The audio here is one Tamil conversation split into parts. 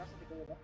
பேசுறது கேக்குதா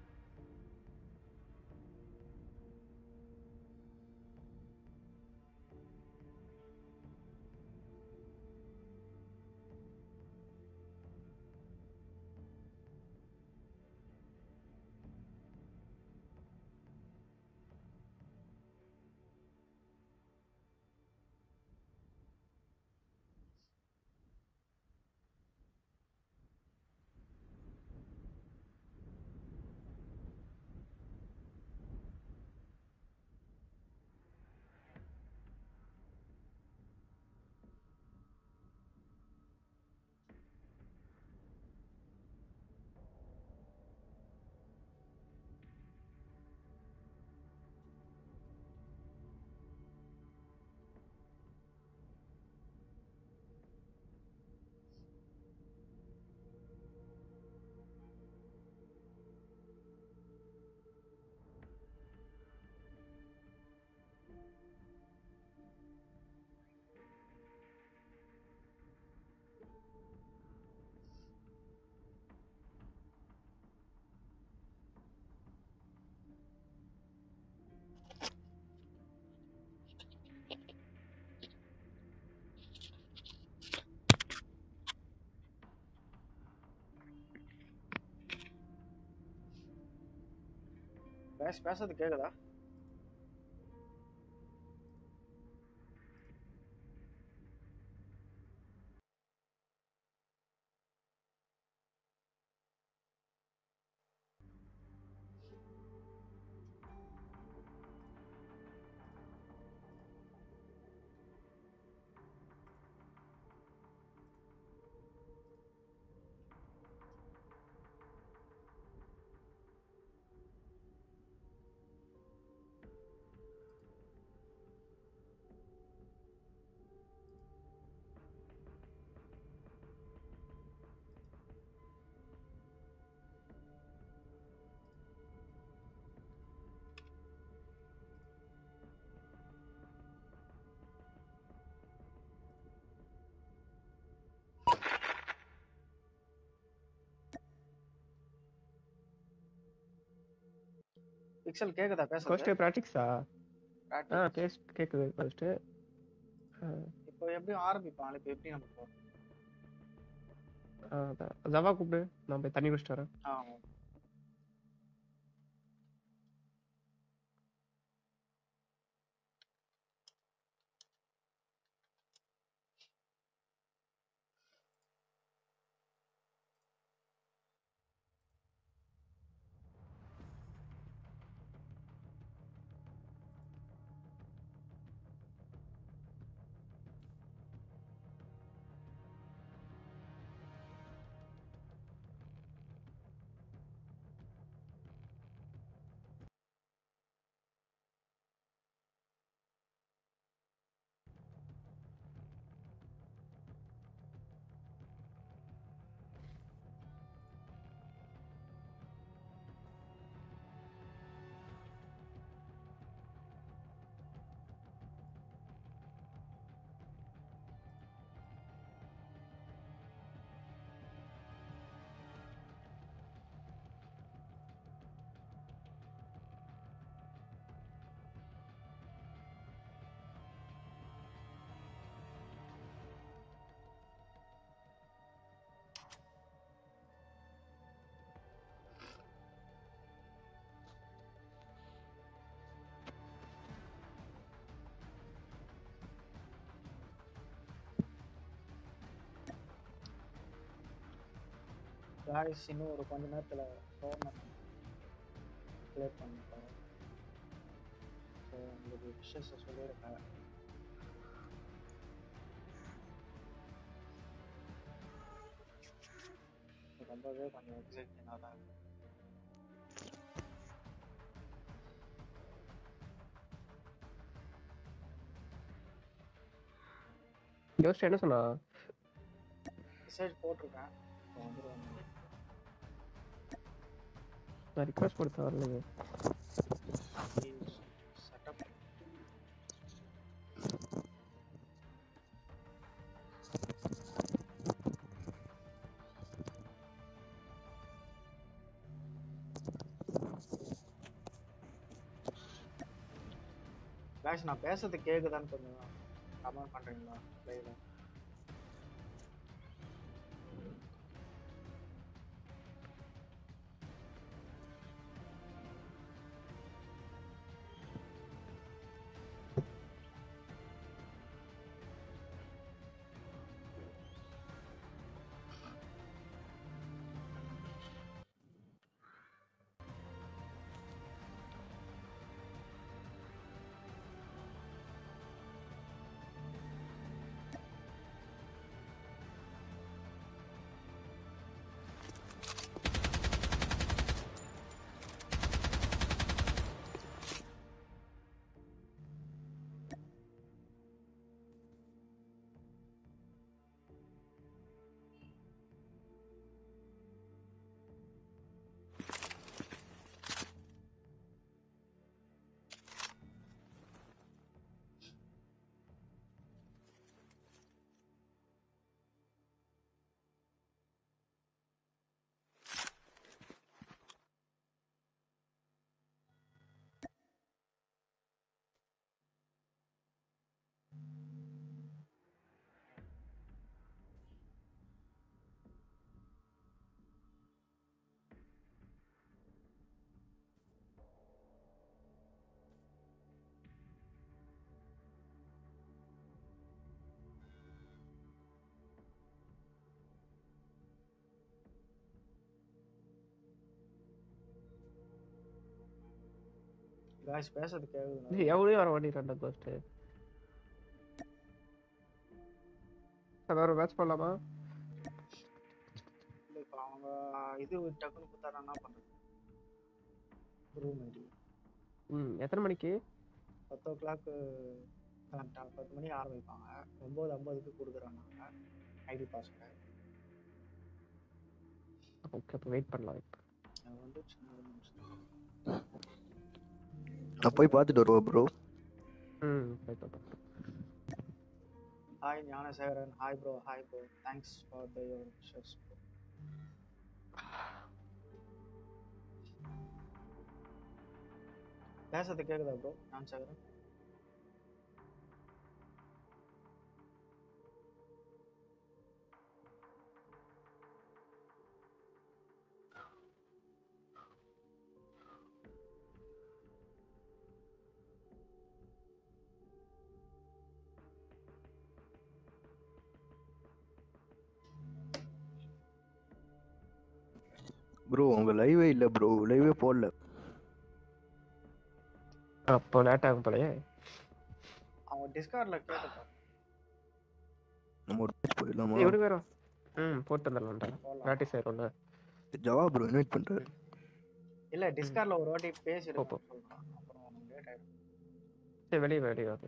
பேச பேசுறது கேக்குதா பிக்சல் கேக்குதா ஃபர்ஸ்ட் பேசுறது ப்ராக்டிக்ஸா ஆ Practice. கேஸ் கேக்குது ஃபர்ஸ்ட் இப்போ எப்படி ஆரம்பிப்பான் இப்போ எப்படி நம்ம போறோம் ஜவா கூப்பிடு நான் போய் தண்ணி குடிச்சிட்டு வரேன் ஆ காய்ஸ் இன்னும் ஒரு கொஞ்ச நேரத்துல டோர்னமெண்ட் ப்ளே பண்ணிட்டோம் ஸோ உங்களுக்கு விஷயத்தை சொல்லியிருக்கேன் ரொம்பவே கொஞ்சம் எக்ஸைட்டிங்காக தான் இருக்கு யோசிச்சு என்ன சொன்னா மெசேஜ் போட்டிருக்கேன் இப்போ வந்துருவாங்க நான் ரிக்வஸ்ட் கொடுத்த வரலையே செட்டப் guys நான் பேசுறது கேக்குதான்னு கொஞ்சம் கமெண்ட் பண்றீங்களா லைவ்ல guys பேசுறது கேக்குதுங்களா டேய் எவ்வளோ வர மாட்டேங்கிறான்டா கோஸ்ட் அதான் ஒரு மேட்ச் பண்ணலாமா இல்ல இப்ப அவங்க இது டக்குன்னு கொடுத்தாரா என்ன பண்றது ரூம் ஐடி ம் எத்தனை மணிக்கு பத்து ஓ கிளாக் கரெக்டாக பத்து மணிக்கு ஆரம்பிப்பாங்க ஒம்பது ஐம்பதுக்கு கொடுக்குறாங்க ஐடி பாஸ்வேர்டு ஓகே அப்போ வெயிட் பண்ணலாம் இப்போ அது வந்து சின்ன ஒரு நிமிஷம். நான் போய் பார்த்துட்டு வருவா ப்ரோ ம் வெயிட் பண்ணலாம் hi Gnanasekaran hi bro hi bro thanks for the your wishes பேசுறது கேக்குதா ப்ரோ ஞானசேகரன் ப்ரோ உங்க லைவே இல்ல ப்ரோ லைவே போடல அப்போ லேட் ஆகும் போலயே அவங்க டிஸ்கார்ட்ல கேட்டுப்பா நம்ம ஒரு மேட்ச் போயிடலாமா எப்படி வரும் ம் போட்டு வந்துடலாம்டா போலாம் ப்ராக்டிஸ் ஆயிரும்ல ஜவா ப்ரோ இன்வைட் பண்றாரு இல்ல டிஸ்கார்ட்ல ஒரு வாட்டி பேசிட்டு போ, போ. சொல்றான் அப்புறம் லேட் ஆயிடும் சரி வெளியே வெளியே வந்து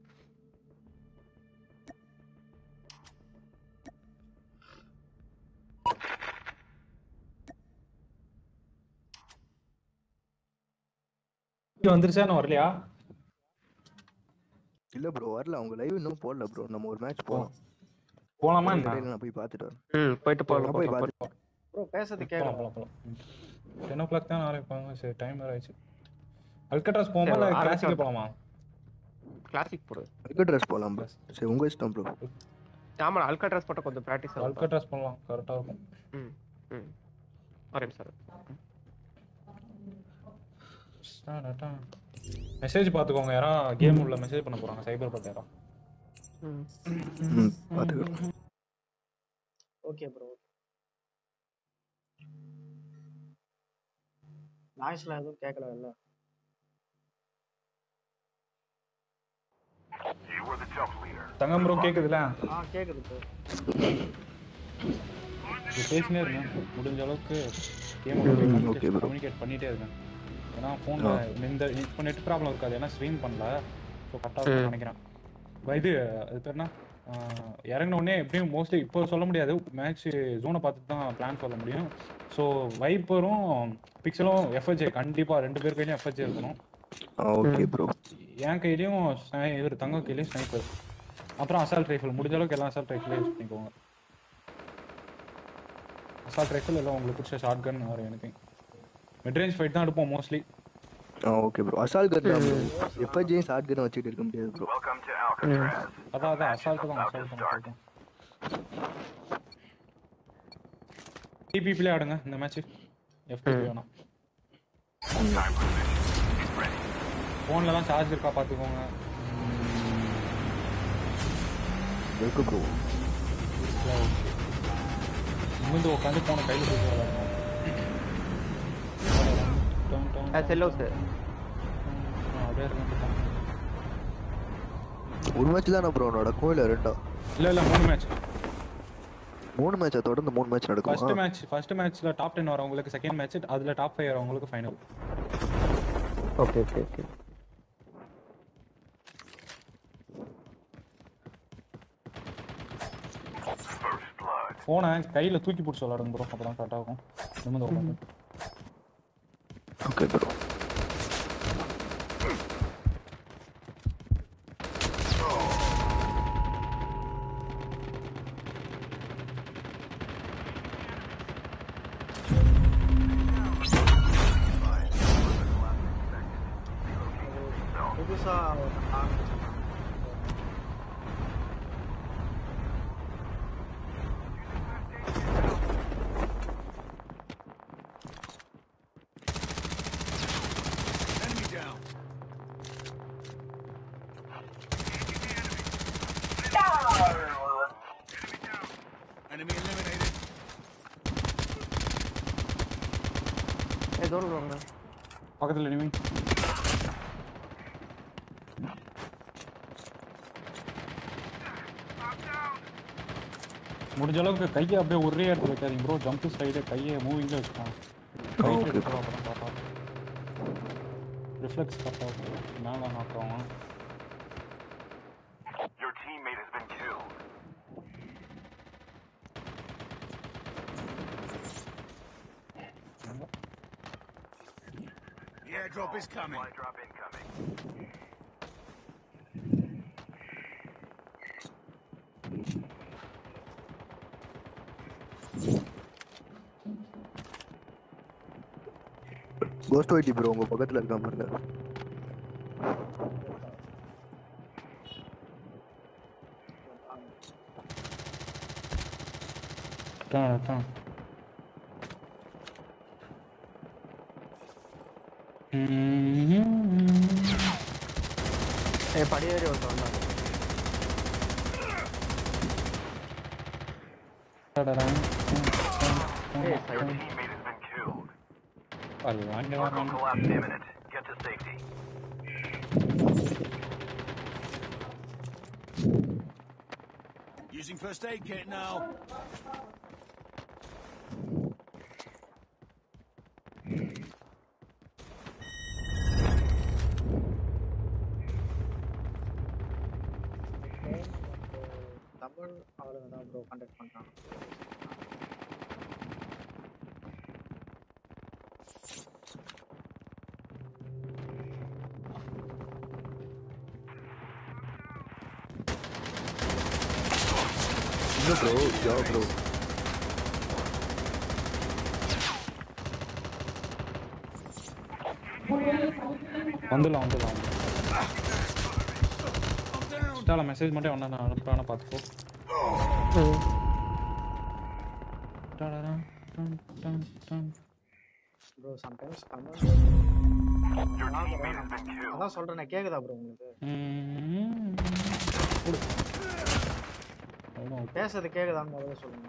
இது வந்துருச்சா நான் வரலையா இல்ல ப்ரோ வரல அவங்க லைவ் இன்னும் போடல ப்ரோ நம்ம ஒரு மேட்ச் போலாம் போலாமா என்ன இடையில நான் போய் பார்த்துட்டு வரேன் ம் போயிட்டு போகலாம் நான் போய் போகலாம் பார்த்து ப்ரோ பேசுறது போலாம் கேக்குதா போலாம் போலாம் டென் ஓ கிளாக் தான் ஆரம்பிப்பாங்க சரி டைம் வேற ஆயிடுச்சு அல்கட்ராஸ் போமா சரி, இல்ல ஆரம்பிச்சு கிளாசிக் வரட்டும். போலாமா கிளாசிக் போடு அல்கா ட்ரெஸ் போலாம் ப்ரோ சரி உங்க இஷ்டம் ப்ரோ ஆமாம் அல்கா ட்ரெஸ் போட்டால் கொஞ்சம் ப்ராக்டிஸ் ஆகும் அல்கட்ராஸ் போலாம் கரெக்டா இருக்கும் ம் ம் ஒரே நிமிஷம் மெசேஜ் பாத்துக்கோங்க யாரா கேம் உள்ள மெசேஜ் பண்ண போறாங்க சைபர் பட் யாரா ம் ம் பார்த்துக்கோ ஓகே ப்ரோ நாய்ஸ்லாம் எதுவும் கேட்கல இல்ல தங்கம் ப்ரோ கேக்குதுல ஆ கேக்குது ப்ரோ இது பேசினே இருங்க முடிஞ்ச அளவுக்கு கேம் ம், okay bro. கம்யூனிகேட் பண்ணிட்டே இருக்கேன் ஏன்னா ஃபோன்ல இந்த இப்போ நெட் ப்ராப்ளம் இருக்காது ஏன்னா ஸ்ட்ரீம் பண்ணல ஸோ கரெக்டாக ம். நினைக்கிறேன் ப- இது அது பேர் என்ன ஆஹ் இறங்குன உடனே எப்படியும் மோஸ்ட்லி இப்போ சொல்ல முடியாது மேட்ச் ஜோனை பார்த்துட்டு தான் பிளான் சொல்ல முடியும் ஸோ வைப்பரும் பிக்சலும் எஃப்ஹெச்ஏ கண்டிப்பா ரெண்டு பேர் கையிலயும் எஃப்ஹெச்ஏ இருக்கணும் ஆ ஓகே ப்ரோ என் கையிலயும் sni- இவர் தங்க கையிலயும் ஸ்னைப்பர் அப்புறம் அசால்ட் ரைஃபிள் முடிஞ்ச அளவுக்கு எல்லாம் அசால்ட் ரைஃபிளே யூஸ் பண்ணிக்கோங்க அசால்ட் ரைஃபிள் இல்லை உங்களுக்கு பிடிச்ச short gun or any mid range fight தான் எடுப்போம் மோஸ்ட்லி ஆ ஓகே ப்ரோ அசால் கன் தான் ப்ரோ எப்பஜையும் ஷார்ட் கன் வச்சுட்டு இருக்க முடியாது ப்ரோ அதான் அதான் அசால்ட் தான் அசால்ட் தான் assault தான் டிபிபிலே ஆடுங்க இந்த மேட்ச் எஃப்டிபி வேணாம் ஃபோன்லலாம் சார்ஜ் இருக்கா பார்த்துக்கோங்க இருக்கு ப்ரோ நிமிந்து உட்காந்து போன கையில் தூக்கி விளையாடணும் செல் ஹவுஸ் அப்படியே இருக்கேன் ஒரு மேட்ச் தானே ப்ரோ நடக்கும் இல்ல ரெண்டா இல்லை இல்லை மூணு மேட்ச் மூணு மேட்சா தொடர்ந்து மூணு மேட்ச் ஃபர்ஸ்ட் நடக்கும் மேட்ச் ஃபர்ஸ்ட் மேட்ச்ல டாப் டென் வரவங்களுக்கு செகண்ட் மேட்ச் அதுல டாப் ஃபைவ் வரவங்களுக்கு ஃபைனல் ஓகே ஓகே ஓகே ஃபோனை கையில தூக்கி பிடிச்சி விளாடுங்க ப்ரோ அப்பதான் கரெக்ட் ஆகும் நிமிந்து உட்காந்து ஓகே ப்ரோ புதுசா ஒரு ஆரம்பிச்சிருக்காங்க. Enemy eliminated. ஏ தூரம் வாங்க பக்கத்துல இனிமே முடிஞ்ச அளவுக்கு கையை அப்படியே ஒரே இடத்துல வைக்காதீங்க ப்ரோ ஜம்ப் சைடு கையை மூவிங்ல வச்சுக்கலாம் Okay, bro. ரிஃப்ளெக்ஸ் கரெக்டாக மேலே நாக்குறவங்க Your teammate has been killed. The airdrop is coming. Airdrop incoming. Ghost ஒயிட்டி ப்ரோ உங்க பக்கத்துல இருக்கா பாருங்க அதான் அதான் ஏ படி ஏறி ஒருத்தர் வந்தாங்க ஏய் side Teammate has been killed. அது வாங்க Circle வாங்க collapse imminent. Get to safety. Using first aid kit now. main வந்து தமிழ் ஆளுங்க தான் ப்ரோ கண்டக்ட் பண்றாங்க இல்ல ப்ரோ யா ப்ரோ வந்துடலாம் வந்துடலாம் இன்ஸ்டால மெசேஜ் மட்டும் ஒன்றா நான் அனுப்புறான பார்த்துக்கோ டடடா, டன், டன், டன். Bro sometimes Tamil Your teammate has been killed. அதான் சொல்றேன் கேக்குதா ப்ரோ உங்களுக்கு ம். கொடு. அவ்வளவுதான். பேசுறது கேக்குதான்னு முதல்ல சொல்லுங்க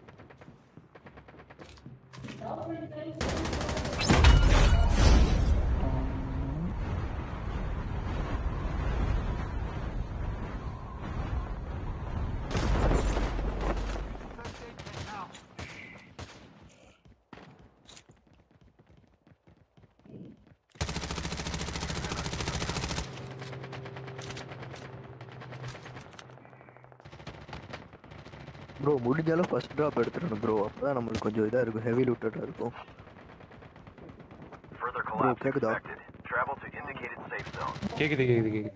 ப்ரோ முடிஞ்சாலும் ஃபர்ஸ்ட் ட்ராப் எடுத்துடணும் ப்ரோ அப்பதான் நம்மளுக்கு கொஞ்சம் இதா இருக்கும் ஹெவி லூட்டடா இருக்கும் Further Bro, collapse கேக்குதா? expected. Travel to indicated safe zone. கேக்குது கேக்குது கேக்குது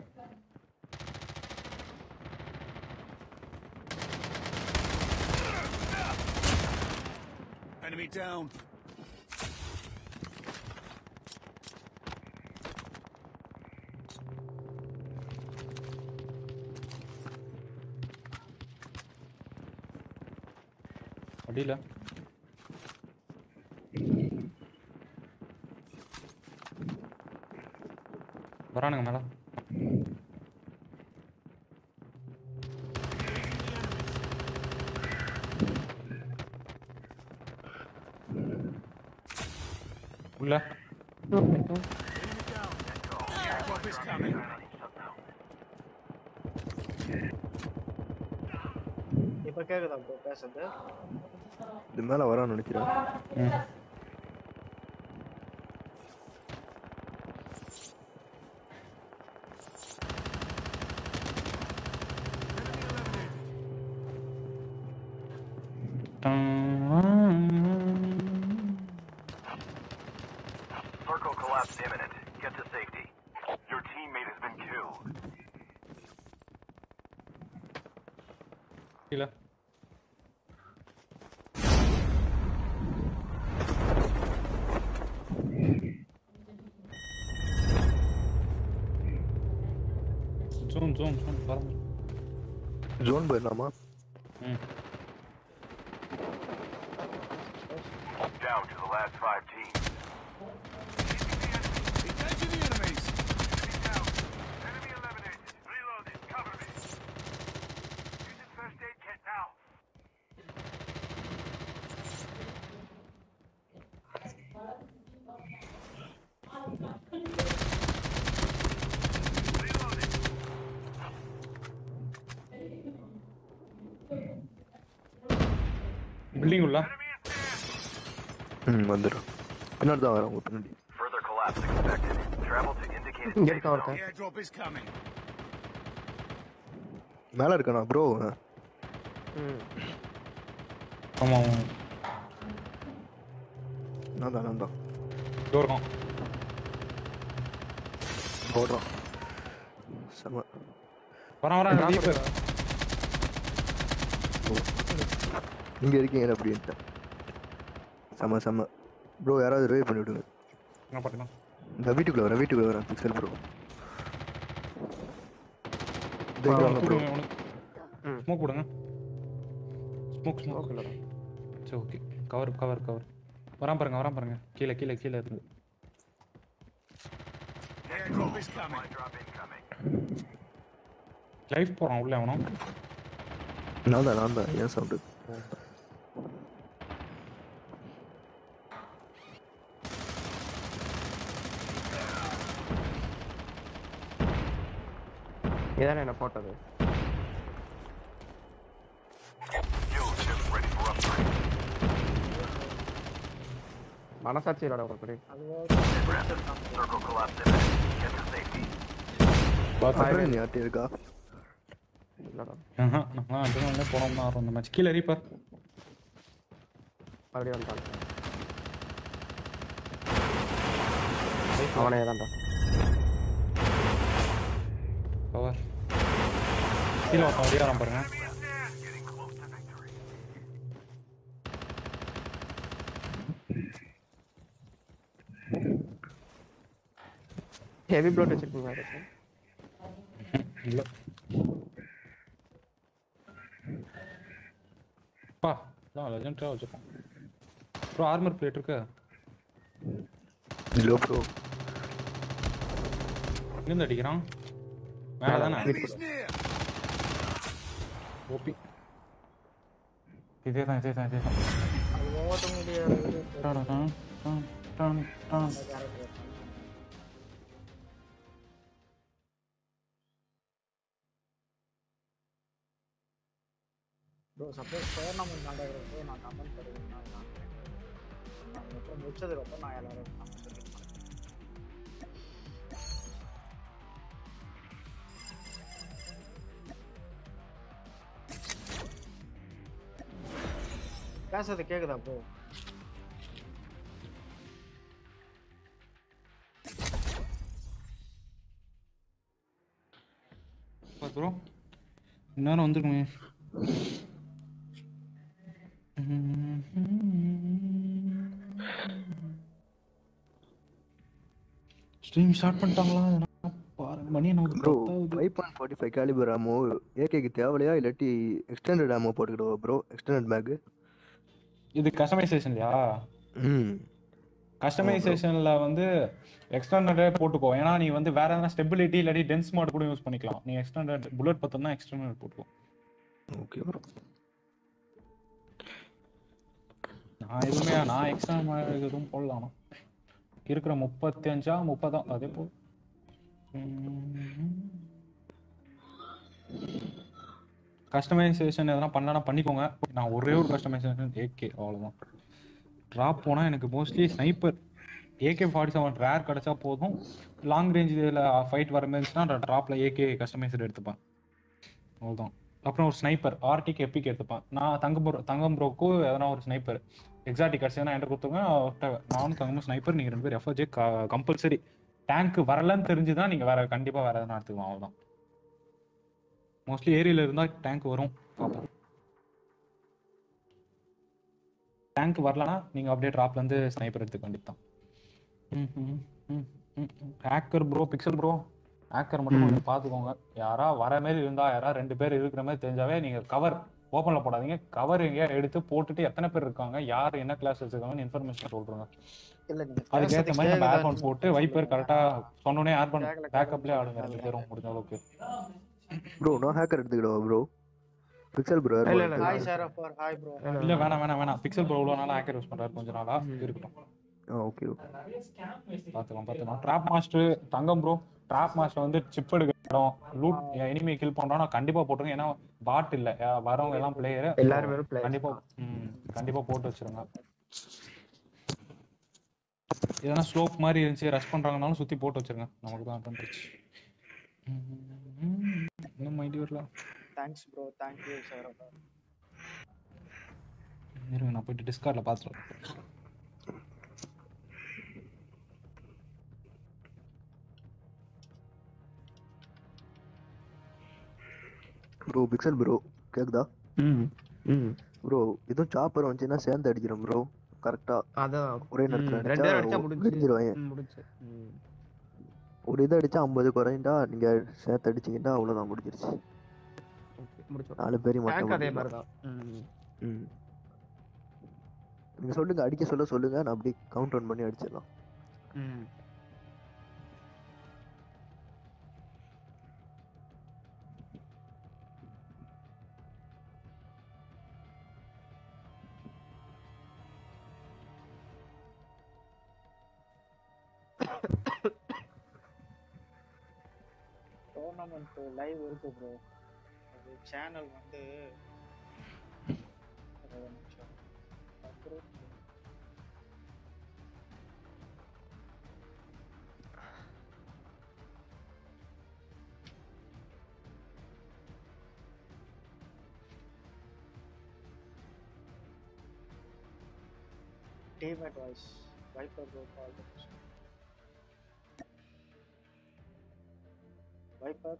Enemy down. அடியில வரானுங்க மேல உள்ள Airdrop is coming. இப்ப கேக்குதா ப்ரோ பேசுறது இது மேல வரான்னு நினைக்கிறேன் ம் Circle collapse imminent. Get to safety. Your teammate has been killed. கீழே ஜூம் ஜூம் ஜூம் வரங்க ஜோன் போயிடலாமா ம் Down to the last five teams. Engaging the enemies. Enemy down. Enemy eliminated. Reloading. Cover me. Using first aid kit now. Building உள்ள ம் வந்துடும் பின்னாடி தான் வரேன் உங்க பின்னாடி Further collapse expected. Travel to indicated இங்க safe இருக்கான் zone. ஒருத்தன் Airdrop is coming. மேல இருக்கானா ப்ரோ ம் ஆமா ஆமா நான் தான் நான் தான் இதோ இருக்கான் ஓடுறான் செம வரான் வரான் நான் டீப் இங்க இருக்கீங்க அப்படின்ட்டு செம செம ப்ரோ யாராவது ரிவைவ் பண்ணி விடுங்க என்ன பண்ணலாம் இந்த வீட்டுக்குள்ள வரேன் வீட்டுக்குள்ள வரேன் பிக்சல் ப்ரோ ப்ரோ ம் ஸ்மோக் போடுங்க ஸ்மோக் ஸ்மோக் ஓகே சரி ஓகே கவர் கவர் கவர் வரான் பாருங்க வரான் பாருங்க கீழே கீழே கீழே இருந்து Airdrop is coming. Drop incoming. Life போறான் உள்ள அவனும் நான் தான் நான் தான் ஏன் சவுண்டு இதானே என்ன போட்டது You just ready for upgrade. மனசாட்சி இல்லடா உனக்கு Circle collapse imminent. Get to safety. அப்புறம் நீ யார்கிட்ட இருக்கா இல்லடா ஆஹா நம்ம அட்ரினல்ல போனோம்னா ஆர்வம் இந்த மேட்ச் கீழே ரீப்பர் மறுபடியும் வந்துட்டான் அவனே தான்டா கவர் கீழே ஒருத்தன் ஒடியாரான் பாருங்க Getting close to victory. Heavy ப்ளோட் வச்சிருக்கீங்க அதுக்கு இல்ல பா நான் லெஜெண்டா வச்சிருக்கோம் ப்ரோ ஆர்மர் பிளேட் இருக்கு இல்ல ப்ரோ எங்கேருந்து அடிக்கிறான் மேலே தானே Enemies near. ஓபி இதே தான் இதே தான் இதே தான் அது ஓட்ட முடியாது டான் டான் டான் டான் டான் கேரக்டர் ப்ரோ சப்போஸ் டோர்னமெண்ட் நடக்கிறப்போ நான் கமெண்ட் பண்ணுவேன் நான் நான் அப்புறம் முடிச்சதுக்கப்புறம் நான் எல்லாரும் கமெண்ட் பண்ணிருப்பேன் பேசுறது கேக்குதா ப்ரோ ப்ரோ இந்நேரம் வந்துருக்குமே ஸ்ட்ரீம் ஸ்டார்ட் பண்ணிட்டாங்களா எதனா பாருங்க மணி நமக்கு ப்ரோ பத்தாவது five point forty five caliber ammo ஏகேக்கு தேவையா இல்லாட்டி எக்ஸ்டெண்டட் ஆமோ போட்டுக்கிடுவா ப்ரோ எக்ஸ்டெண்டட் பேக்கு இது கஸ்டமைசேஷன்லையா ம் கஸ்டமைசேஷன்ல வந்து எக்ஸ்டர்னலே போட்டுக்கோ ஏன்னா நீ வந்து வேற எதனா ஸ்டெபிலிட்டி இல்லாட்டி டென்ஸ் மாட் கூட யூஸ் பண்ணிக்கலாம் நீ எக்ஸ்டர்னல் புல்லட் பார்த்தோம்னா எக்ஸ்டர்னல் போட்டுக்கோ ஓகே ப்ரோ நான் எதுவுமே நான் எக்ஸ்டர்னல் எதுவும் போடலாம் இருக்கிற முப்பத்தி அஞ்சா முப்பதா அதே போ கஸ்டமைசேஷன் எதனா பண்ணலாம் பண்ணிக்கோங்க நான் ஒரே ஒரு கஸ்டமைசேஷன் ஏகே அவ்வளவுதான் ட்ராப் போனா எனக்கு mostly sniper AK forty seven rare கிடைச்சா போதும் லாங் ரேஞ்ச் இதில் ஃபைட் வர மாதிரி இருந்துச்சுன்னா நான் ட்ராப்ல ஏகே கஸ்டமைசர் எடுத்துப்பேன் அவ்வளோதான் அப்புறம் ஒரு ஸ்னைப்பர் ஆர்டிக்கு எப்பிக்கு எடுத்துப்பேன் நான் தங்கம் ப்ரோ தங்கம் ப்ரோக்கு எதனா ஒரு ஸ்னைப்பர் எக்ஸாட்டிக் கிடச்சதுன்னா என்கிட்ட கொடுத்துங்க அவர்கிட்ட நானும் தங்கமும் ஸ்னைப்பர் நீங்கள் ரெண்டு பேரும் எஃப்ஓஜே கம்பல்சரி டேங்க் வரலன்னு தெரிஞ்சுதான் நீங்கள் வேற கண்டிப்பாக வேற எதனா எடுத்துக்கலாம் அவ்வளோதான் மோஸ்ட்லி ஏரியால இருந்தால் டேங்க் வரும் பார்ப்போம் டேங்க் வரலனா நீங்கள் அப்படியே ட்ராப்ல இருந்து ஸ்னைப்பர் எடுத்துக்க வேண்டியது hacker bro pixel bro hacker மட்டும் கொஞ்சம் பார்த்துக்கோங்க யாரா வர மாதிரி இருந்தா யாரா ரெண்டு பேர் இருக்கிற மாதிரி தெரிஞ்சாவே நீங்க கவர் ஓப்பன்ல போடாதீங்க கவர் எங்கேயா எடுத்து போட்டுட்டு எத்தனை பேர் இருக்காங்க யார் என்ன கிளாஸ் வச்சிருக்காங்கன்னு இன்ஃபர்மேஷன் சொல்றோங்க இல்ல நீங்க அதுக்கேற்ற மாதிரி நம்ம கேக்குதா ஏர்போன் போட்டு வைப்பர் கரெக்டா சொன்னோடனே ஏர்போன் கேக்கல, பேக்கப்லேயே கேக்கல. ஆடுங்க ரெண்டு பேரும் முடிஞ்ச அளவுக்கு ப்ரோ நான் ஹேக்கர் எடுத்துக்கிடவா ப்ரோ பிக்சல் ப்ரோ இல்ல, இல்ல, ஹாய் ஷரஃபர் ஹாய் ப்ரோ இல்ல வேணாம் வேணாம் வேணாம் பிக்சல் ப்ரோ இவ்வளவு நாளா ஹேக்கர் யூஸ் பண்றாரு கொஞ்ச நாளா இருக்கட்டும் ஆ ஓகே ஓகே பாத்துக்கலாம் பாத்துக்கலாம் ட்ராப் மாஸ்டர் தங்கம் ப்ரோ ட்ராப் மாஸ்டர் வந்து சிப் எடுக்கிறோம் லூட் எனிமி கில் பண்றோம்னா கண்டிப்பா போட்டுருங்க ஏன்னா பாட் இல்ல யா- வரவங்க எல்லாம் பிளேயர் எல்லாருமே players. கண்டிப்பா ம், கண்டிப்பா போட்டு வச்சிருங்க எதனா ஸ்லோப் மாதிரி இருந்துச்சு ரஷ் பண்றாங்கனாலும் சுத்தி போட்டு வச்சிருங்க நமக்கு தான் அட்வான்டேஜ் இன்னும் மைண்டி வரல தேங்க்ஸ் ப்ரோ தேங்க் யூ ஷரஃபர் இருங்க நான் போயிட்டு டிஸ்கார்ட்ல பாத்துறேன் ப்ரோ பிக்சல் ப்ரோ கேக்குதா ம் ம் ப்ரோ இதுவும் சாப்பர் வந்துச்சுன்னா சேர்ந்து அடிக்கிறோம் ப்ரோ கரெக்டா அதான் ஒரே ம், நேரத்துல ரெண்டு பேரும் அடிச்சா அடிச்சா முடிஞ்சு வெடிஞ்சிருவாங்க ம், முடிஞ்சு ம் ஒரு இது அடிச்சா ஐம்பது குறைண்டா நீங்க சேர்த்து அடிச்சீங்கன்னா அவ்வளவுதான் முடிஞ்சிருச்சு ஓகே முடிச்சோம் நாலு பேரையும் டேங்க் மட்டும் அதே பண்ணிடலாம். மாதிரி தான் ம் ம் நீங்க சொல்லுங்க அடிக்க சொல்ல சொல்லுங்க நான் அப்படியே கவுண்ட் டவுன் பண்ணி அடிச்சிடலாம் ம் டோர்னமெண்ட் லைவ் இருக்கு ப்ரோ அது சேனல் வந்து ஒரு நிமிஷம் அப்புறம் Teammate voice. Viper bro call the question. Viper,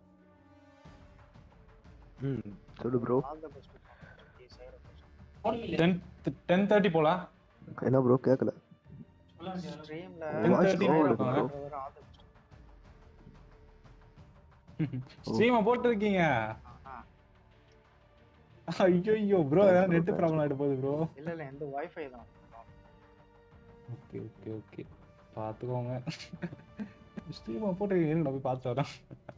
ம் சொல்லு bro all the best. bro. Please, say the question. Ten ten thirty போலாம் என்ன ப்ரோ கேட்கல Streamல Voice thirty slow nine இருக்கு bro over all the best. ஸ்ட்ரீமை போட்டிருக்கீங்க ஆ, ஐயோ ஐயோ ப்ரோ Thanks ஏதாவது bro, Ah, net thanks problem ஆயிட்டு போகுது ப்ரோ இல்ல இல்ல எந்த வைஃபை தான் ஓகே ஓகே ஓகே பார்த்துக்கோங்க ஸ்ட்ரீமை போட்டு இருங்க நான் போய் பார்த்து வரேன்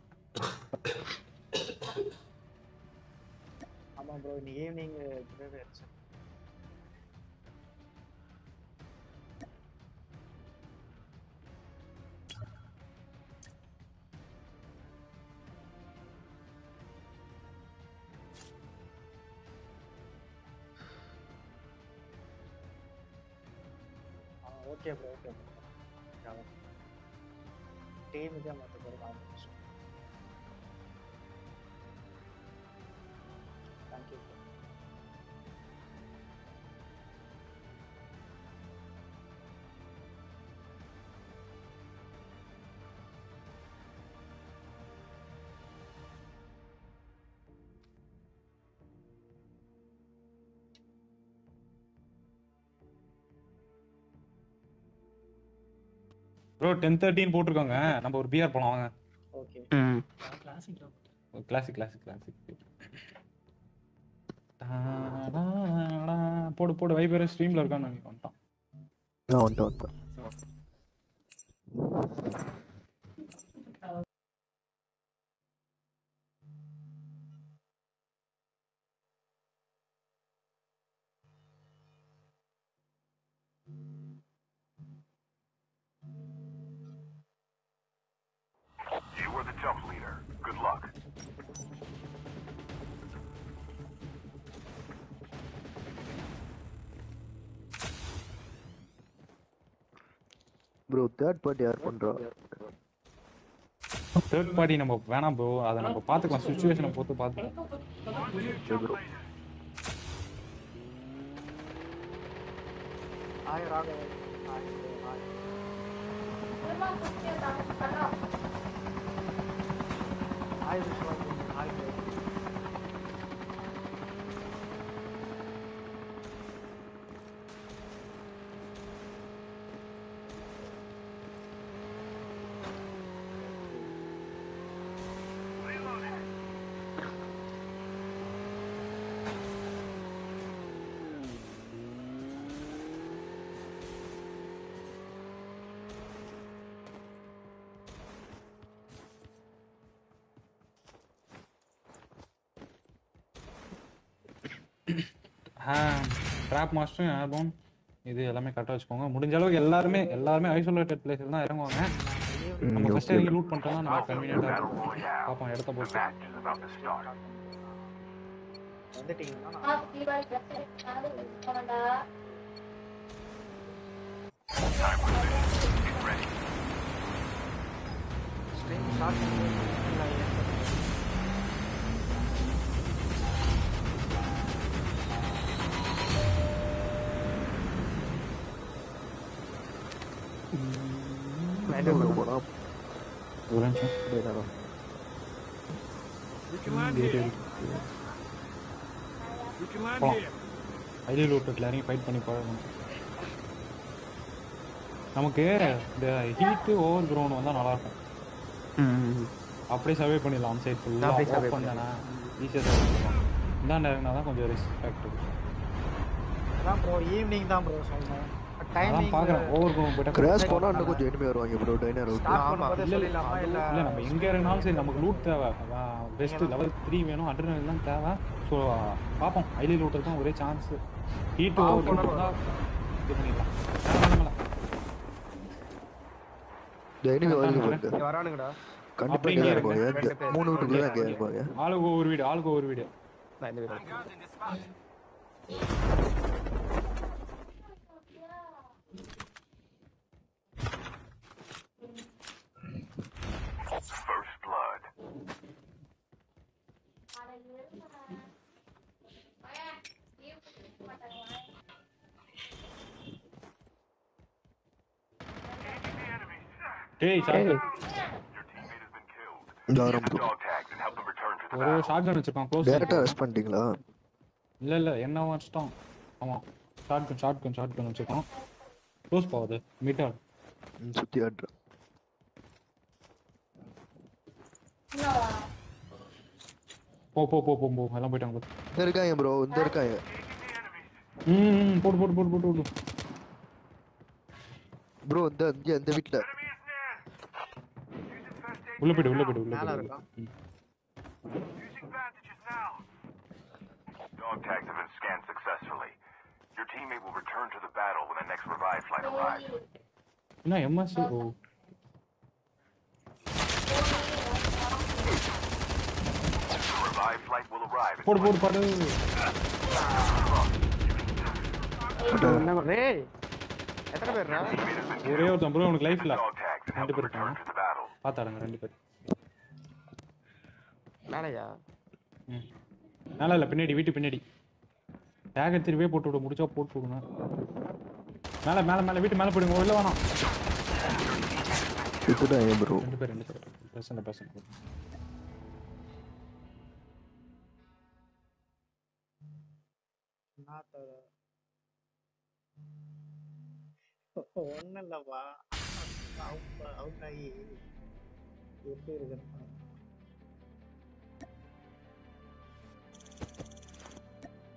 ஆமா ப்ரோ இன்னைக்கு ஈவினிங் கிரேவே ஆச்சு ஓகே ப்ரோ ஓகே ப்ரோ டீமுக்கே மற்ற பேர் competition thank you bro bro ten தேர்ட்டின்னு போட்டிருக்காங்க நம்ம ஒரு பிஆர் போலாம் வாங்க ஓகே ம் கிளாசிக் கிளாசிக் கிளாசிக் டாடாடா. போடு போடு வைபர் ஸ்ட்ரீம்ல இருக்கான்னு நினைக்க வந்துட்டான் நான் வந்துட்டேன் வந்துட்டேன் You were the jump leader. Good luck. Bro third party யார் பண்றா தேர்ட் பார்ட்டி நம்ம வேணாம் ப்ரோ அதை நம்ம பார்த்துக்கலாம் சுச்சுவேஷனை பொறுத்து பார்த்துக்கலாம் ஆயிரம் ராக ஆயிரம் ஆயிரம் ஆயிரம் விஸ்வாசம் ஆயிரம் ட்ராப் மாஸ்டரும் ஏர்போன் இது எல்லாமே கரெக்டாக வச்சுக்கோங்க முடிஞ்ச அளவுக்கு எல்லாருமே எல்லாருமே ஐசோலேட்டட் பிளேஸில் தான் இறங்குவாங்க நம்ம ஃபர்ஸ்ட் இறங்கி லூட் பண்ணிட்டோம்னா நம்ம கன்வீனியண்டாக இருக்கும் பார்ப்போம் இடத்த பொறுத்து Match is about to start. வந்துட்டீங்கன்னா நான் Time for the mission. Get ready. Stream start பண்ணி ப்ரோ போனா ஒரு நிமிஷம் வேணாம் We can land here. We can land Oh. here. ID லூட்டில் இறங்கி ஃபைட் பண்ணி பழகணும் நமக்கு இந்த ஹீட்டு ஓவர் கிரவுண்ட் வந்தால் நல்லாயிருக்கும் ம் அப்படியே சர்வே பண்ணிடலாம் சைட் ஃபுல்லாக அப்படியே survey ஓப்பன் தானே ஈஸியாக சர்வே பண்ணிடலாம் இந்தாண்ட இறங்கினா தான் கொஞ்சம் ரெஸ்பெக்ட் அதான் ப்ரோ ஈவினிங் தான் ப்ரோ சொன்னேன் அதான் டைமிங் பார்க்குறேன் ஓவர் கிரவுண்ட் போயிட்டா கிராஷ் போனா இன்னும் கொஞ்சம் enemy வருவாங்க ப்ரோ டைனர் அவுட் ஸ்டார்ட் பண்ணும்போதே இல்ல சொல்லிடலாமா இல்ல இல்ல நம்ம எங்க இறங்கினாலும் சரி நமக்கு லூட் தேவை பெஸ்ட் லெவல் த்ரீ வேணும் அட்ரினல் தான் தேவை ஸோ பார்ப்போம் ஐலி லூட் தான் ஒரே சான்ஸ் ஹீட் ஓவர் லூட் தான் இது பண்ணிடலாம் மேல, மேல, மேல. இந்த enemy வருது பாருங்க இங்க வரானுங்கடா கண்டிப்பா அப்படி இங்க இங்க இருப்பாங்க ரெண்டு இங்க பேர். மூணு வீட்டுக்குள்ள தான் இங்க இருப்பாங்க ஆளுக்கு ஒரு வீடு ஆளுக்கு ஒரு வீடு நான் இந்த வீடு First blood. டேய் shot Your teammate has been killed. இந்த Use வாரம் the bro dog tags and help them return to the ஒரு battle. ஷாட் கன் வச்சிருக்கான் க்ளோஸ் டேரக்டா ரெஸ்ட் பண்ணிட்டீங்களா இல்ல இல்ல என்ன வச்சிட்டோம் ஆமா shotgun shotgun shotgun வச்சிருக்கோம் க்ளோஸ் போகுது மீட்டர் ம், சுத்தி ஆடுறேன் போ போ போ போ போ எல்லாம் போயிட்டாங்க இந்த இருக்காங்க ப்ரோ இந்த இருக்காங்க ம் ம், போடு போடு போடு போடு போடு ப்ரோ இந்த இங்க இந்த வீட்ல உள்ள போயிடு உள்ள போயிடு உள்ள மேல போயிடு இருக்கான் ம். Using bandages now. Dog tags have been scanned successfully. Your teammate will return to the battle when the next revive flight arrives. என்ன MS oh The revive flight will arrive. போடு போடு பாடு என்ன டேய் எத்தனை பேர்ரா ஒரே ஒருத்தன் ப்ரோ உனக்கு லைஃப்ல Dog tags and help ரெண்டு them பேர் return இருக்காங்க to the battle. பாத்தாடுங்க ரெண்டு பேர் மேலையா ம் மேல இல்ல பின்னாடி வீட்டு பின்னாடி டேக திரும்பியே போட்டு விட முடிச்சா போட்டு விடுங்க மேல மேல மேல வீட்டு மேல போடுங்க உள்ள வேணாம் இதுதான் ஏன் ப்ரோ ரெண்டு பேர் ரெண்டு பேர் பேசுங்க பேசுங்க ஒன்னும் இல்லப்பா அவுட் ஆகி எப்படி இருக்குன்னு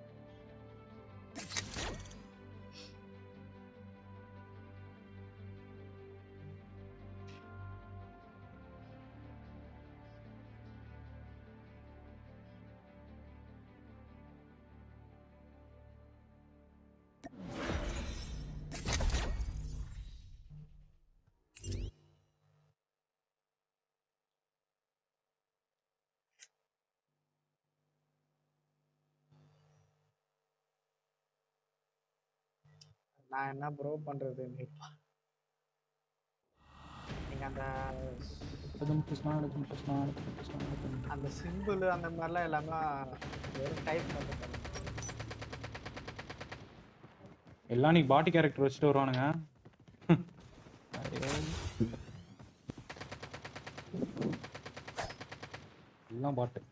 நான் என்ன ப்ரோ பண்றது நீங்க அந்த அதும் கிருஷ்ணா அதும் கிருஷ்ணா அதும் கிருஷ்ணா அதும் அந்த சிம்பிள் அந்த மாதிரிலாம் எல்லாமே வெறும் டைப் மட்டும் பண்ணுங்க. எல்லாம் நீ பாட்டி கேரக்டர் வச்சுட்டு வருவானுங்க ஐயோ. எல்லாம் பாட்டு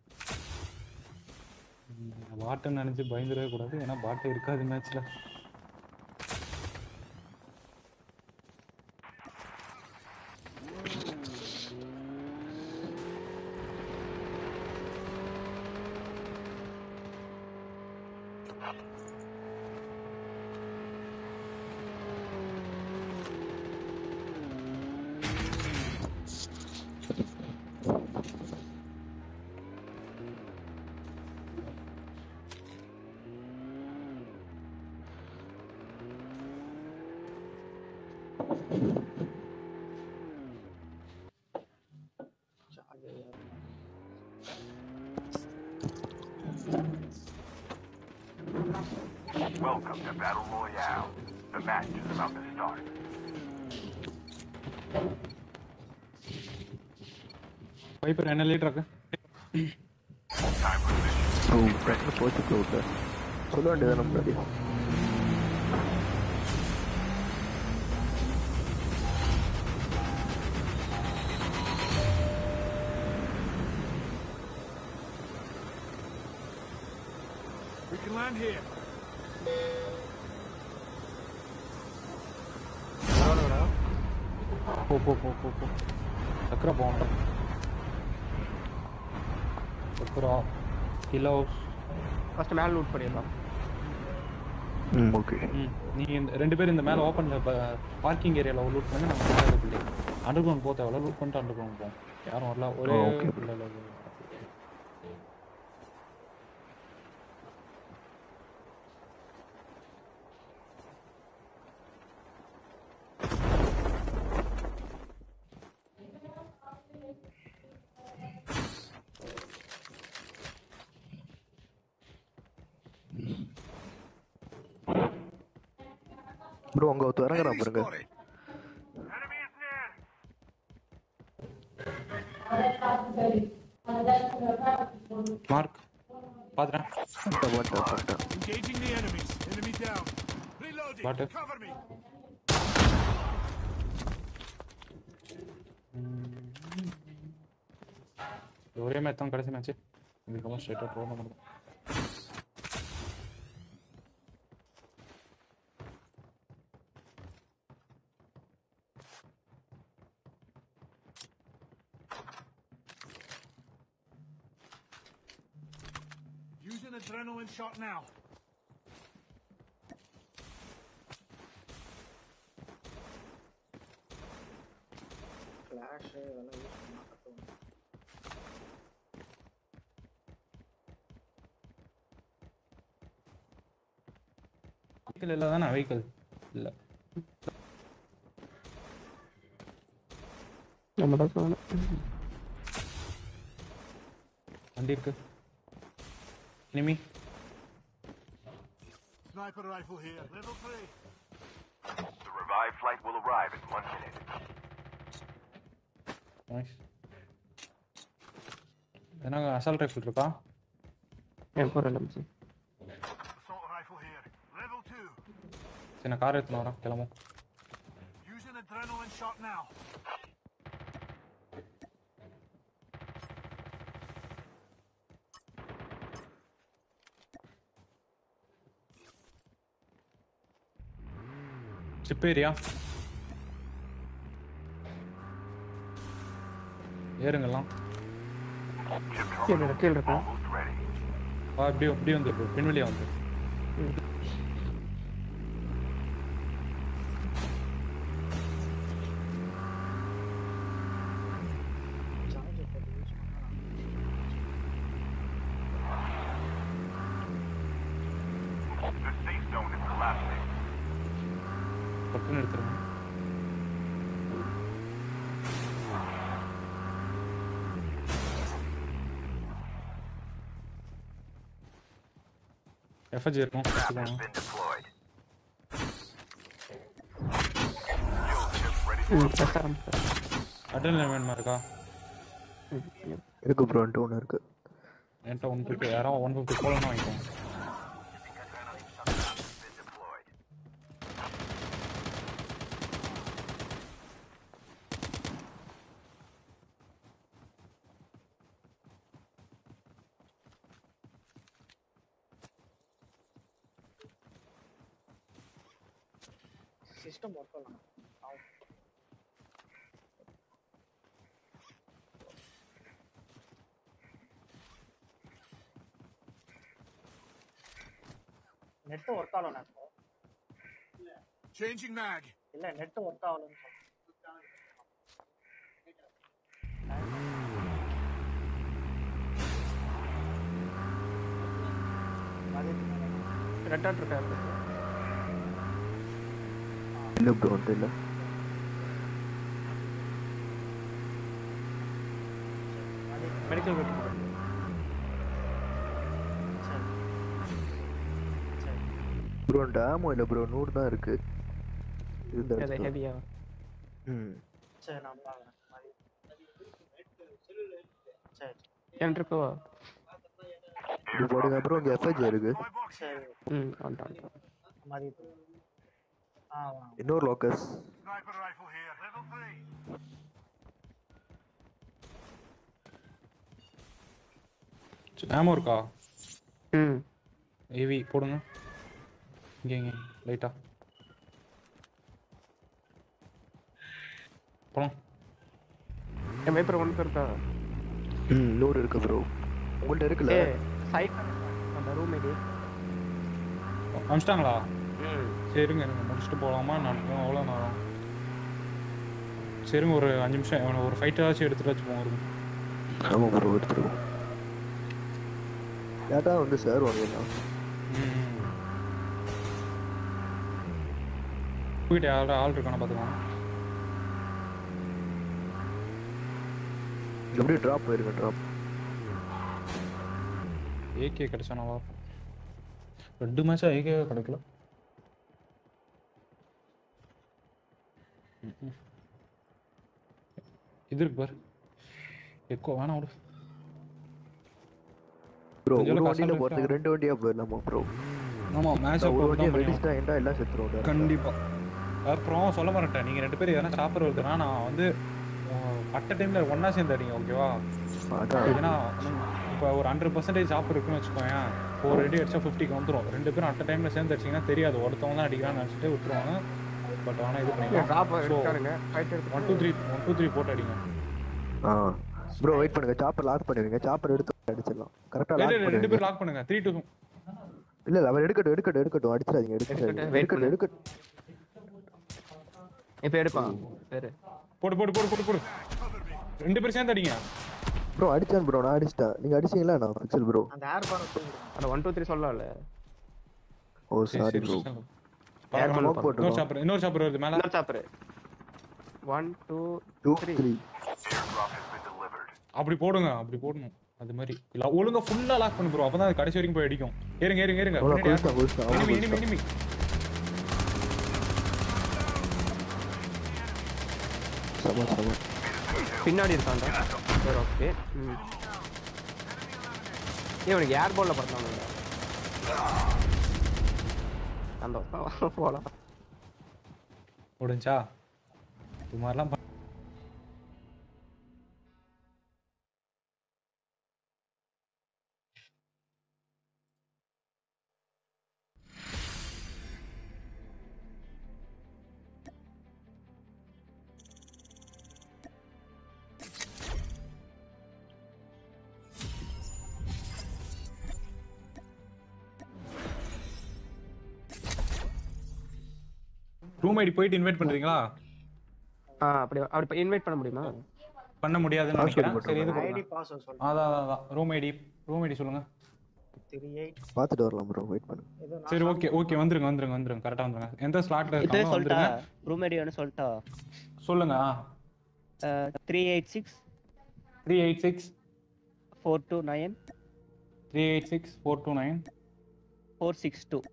பாட்டுன்னு நினைச்சு பயந்துடவே கூடாது ஏன்னா பாட்டு இருக்காது மேட்ச்ல charger ஏறும். Welcome to Battle Royale. The match is about to start. Viper என்ன லிட்டர் இருக்கு Time for mission. ஓ பிரச்சனை போச்சு ப்ரோ சொல்ல வேண்டியது முன்னாடி We can land here. போ போ போ போ போ சக்கரை போகணும் சக்கரா கிலோ ஃபர்ஸ்ட் மேல லூட் பண்ணிடலாம் ம் ஓகே ம் நீங்க இந்த ரெண்டு பேரும் இந்த மேல ஓப்பன்ல பார்க்கிங் ஏரியால லூட் பண்ணி நம்ம மேலே பில்டிங் அண்டர் கிரவுண்ட் போக தேவையில்ல லூட் பண்ணிட்டு அண்டர் கிரவுண்ட் போவோம் யாரும் வரல ஒரே ஆ, okay. இல்ல, இல்ல, இல்ல. ப்ரோ அங்க ஒருத்தர் இறங்குறான் பாருங்க Enemy is near. மார்க் பாத்துறேன் வந்துட்டான் வந்துட்டான் வந்துட்டான் Engaging the enemies. Enemy down. Reloading. Butter. Cover me. ஒரே மேட்ச் தான் கடைசி மேட்ச் இதுக்கப்புறம் ஸ்ட்ரைட்டாக tournament Use an adrenaline shot now. Flash இதெல்லாம் யூஸ் பண்ண கற்றுக்கணும் வெஹிக்கிள் இல்லை தானே வெஹிக்கிள் இல்லை நம்ம தான் சொல்லணும் வண்டி இருக்கு enemy Sniper rifle here. Level three. The revived flight will arrive in one minute. Nice என்ன அசால்ட் ரைஃபிள் இருக்கா என் போகிற LMG Assault rifle here. Level two. சரி நான் கார் எடுத்துன்னு வரேன் கிளம்பும் Use an adrenaline shot now. Ship area ஏறுங்கலாம் Chip கீழே terminal கீழே இருக்கா almost ready. ஆ இப்படி இப்படி வந்து பின்வெளியா வந்து சார்ஜர் போட்டு யூஸ் பண்ணலாம் The safe zone is collapsing. பட்டுன்னு எடுத்துருங்க எஃப்ஜி இருக்கும் Trap has வச்சுக்கோங்க. been deployed. ம் ஃபஸ்ட் ஆரம்பிச்சு அட்ரினலின் வேணுமா இருக்கா ம் ம். இருக்கு ப்ரோ என்கிட்ட ஒன்று இருக்கு என்கிட்ட ஒன் ஃபிஃப்டி யாராவது ஒன் ஃபிஃப்டி போலன்னா வாங்கிக்கோங்க சிஸ்டம் ஒர்க் ஆகலாம் நெட் ஒர்க் ஆகலாம் இப்போ Changing mag. இல்ல நெட் ஒர்க் ஆகலன்னு சொல்றேன் ரெட் டாட் இருக்கா இல்லை ப்ரோ ஒன்றும் இல்லை மெடிக்கல் வெயிட் சரி சரி ப்ரோ டேமோ இல்லை ப்ரோ நூறு தான் இருக்கு அது இருந்தா ஹெவியா ம் சரி நான் பார்க்குறேன் மதி சரி என் இருக்கவா இது போடுங்க அப்புறம் இங்கே எஃப்ஐஜி இருக்கு சரி ம் வந்துட்டான் மதி ஆ வாங்க இன்னொரு லோக்கஸ் Sniper rifle here. Level three. Ammo இருக்கா ம் ஏவி போடுங்க இங்க இங்க லைட்டா போலாம் என் வைப்பர் ஒன்று இருக்கா ம் நூறு இருக்கு ப்ரோ உங்கள்கிட்ட இருக்குல்ல ஏ சைட் அந்த ரூம் இது அமிச்சிட்டாங்களா ம் சரிங்க இருங்க முடிச்சுட்டு போகலாமா நான் இன்னும் எவ்வளோ நேரம் சரிங்க ஒரு அஞ்சு நிமிஷம் இவனை ஒரு ஃபைட் ஏதாச்சும் எடுத்துட்டு வச்சு போவோம் இருங்க ஆமாம் ப்ரோ எடுத்துருவோம் டேட்டா வந்து சார் வாங்கலாம் ம் போயிட்டு ஆள் ஆள் இருக்கான பார்த்துக்கலாம் அப்படியே ட்ராப் போயிருங்க ட்ராப் ஏகே கிடைச்சா நல்லா இருக்கும் ரெண்டு மேட்சா ஏகே கிடைக்கல ம்ம். இது இருக்கு பாரு எக்கோ வேணாம் விடு ப்ரோ கொஞ்சம் ஒரு கஷ்டம் வண்டியில் இருக்கா? போகிறதுக்கு ரெண்டு வண்டியா போயிடலாமா ப்ரோ ஆமா மேட்ச் ஒரு வண்டியை வெடிச்சிட்டா என்ன எல்லாம் செத்துரும் கண்டிப்பா அப்புறம் சொல்ல மாட்டேன் நீங்க ரெண்டு பேரும் எதனா சாப்பிட்ற வருதுன்னா நான் வந்து அட்ட டைம்ல ஒண்ணா சேர்ந்து அடிங்க ஓகேவா அதான் ஏன்னா இப்போ ஒரு ஹண்ட்ரட் பர்சன்டேஜ் சாப்பிட் இருக்குன்னு வச்சுக்கோங்க ஒரு ரெடி அடிச்சா ஃபிஃப்டிக்கு வந்துரும் ரெண்டு பேரும் அட்ட டைம்ல சேர்ந்து அடிச்சீங்கன்னா தெரியாது ஒருத்தவங்க தான் அடிக்கிறான்னு நினச்சிட்டு விட்டுருவாங்க பட் ஆனா இது ட்ராப் பண்ணிக்கலாம் ஸோ எடுக்காருங்க ஃபைட் எடுத்து one two three one two three போட்டு அடிங்க ஆ ப்ரோ வெயிட் பண்ணுங்க சாப்பர் லாக் பண்ணிடுங்க சாப்பர் எடுத்து அடிச்சிடலாம் கரெக்டாக இல்ல, லாக் இல்ல, ரெண்டு பண்ணிடுங்க பேரும் லாக் பண்ணுங்க த்ரீ டூ இல்ல இல்ல அவர் எடுக்கட்டும் எடுக்கட்டும் எடுக்கட்டும் அடிச்சிடாதீங்க எடுக்கட்டும் wait எடுக்கட்டும் எடுக்கட்டும் இப்போ எடுப்பான் சரி போடு போடு போடு போடு போடு ரெண்டு பேரும் சேர்ந்து அடிங்க ப்ரோ அடிச்சான் ப்ரோ நான் அடிச்சிட்டேன் நீங்க அடிச்சீங்களா நான் பிக்சல் ப்ரோ அந்த ஏர் பானை தூங்கிடுங்க அந்த ஒன் டூ த்ரீ சொல்லலாம்ல ஓ சரி, சாரி சரி, ப்ரோ சரி. Air smoke பண்ணு. போட்டு இன்னொரு சாப்பிட்ற இன்னொரு சாப்பிட்ற வருது மேல இன்னொரு சாப்பிட்ரு one two two three three Airdrop has been delivered. அப்படி போடுங்க அப்படி போடணும் அது மாதிரி இல்ல ஒழுங்கா ஃபுல்லா லாக் பண்ணு ப்ரோ அப்பதான் அது கடைசி வரைக்கும் போய் அடிக்கும் ஏறுங்க ஏறுங்க ஏறுங்க அவ்வளோ பின்னாடி குளிச்சா குளிச்சா யாரு? அவ்வளோ enemy, enemy, குளிச்சா enemy. சம சம பின்னாடி இருக்கான்டா சரி ஓகே ம் ஏன் உனக்கு ஏர் பால்ல பிறந்தானுங்க அந்த போலாம் முடிஞ்சா இது மாதிரிலாம் பண்ண- ரூம் ஐடி போயிட்டு இன்வைட் பண்றீங்களா ஆ அப்படி அப்படி இன்வைட் பண்ண முடியுமா பண்ண முடியாதுன்னு Password நினைக்கிறேன் போட்டுருங்க. சரி இது ஐடி கொடுங்க பாஸ்வேர்ட் சொல்லுங்க அதான் அதான், அதான் ரூம் ஐடி ரூம் ஐடி சொல்லுங்க த்ரீ எயிட் பார்த்துட்டு வரலாம் ப்ரோ வெயிட் பண்ணுங்க ஏதோ சரி ஓகே ஓகே வந்துருங்க வந்துருங்க வந்துருங்க கரெக்டா வந்துருங்க எந்த ஸ்லாட்ல இப்பவே இருக்காங்க சொல்லிட்டா வந்துருங்க ரூம் ஐடி வேணும் சொல்லிட்டா சொல்லுங்க three eight six three eight six four two nine three eight six four two nine four six two